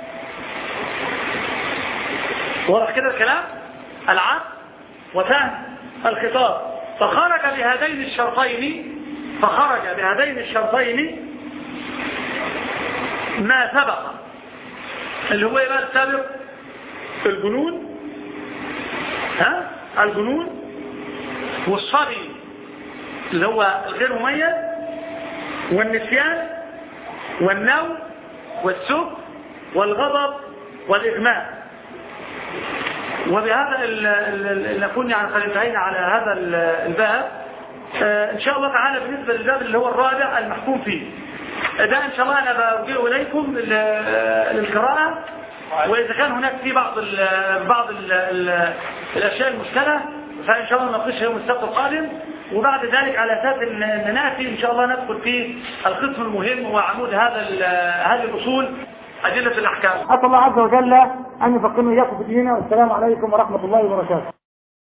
واضح كده الكلام العقل وفهم الخطاب فخرج بهذين الشرطين فخرج بهذين الشرطين ما سبق اللي هو بقى السابق الجنون ها الجنون والصبي اللي هو الغير مميز والنسيان والنوم والسب والغضب والإغماء وبهذا نكون يعني قد انتهينا على هذا الباب ان شاء الله تعالى بالنسبة للباب اللي هو الرابع المحكوم فيه ده ان شاء الله انا بوجهه اليكم للقراءة واذا كان هناك في بعض ال بعض ال ال الاشياء المشكلة فان شاء الله نناقشها يوم السبت القادم وبعد ذلك على اساس ان ناتي ان شاء الله ندخل في القسم المهم وعمود هذا هذه الاصول أدلة الأحكام أسأل الله عز وجل أن يفقهنا إياكم في ديننا والسلام عليكم ورحمة الله وبركاته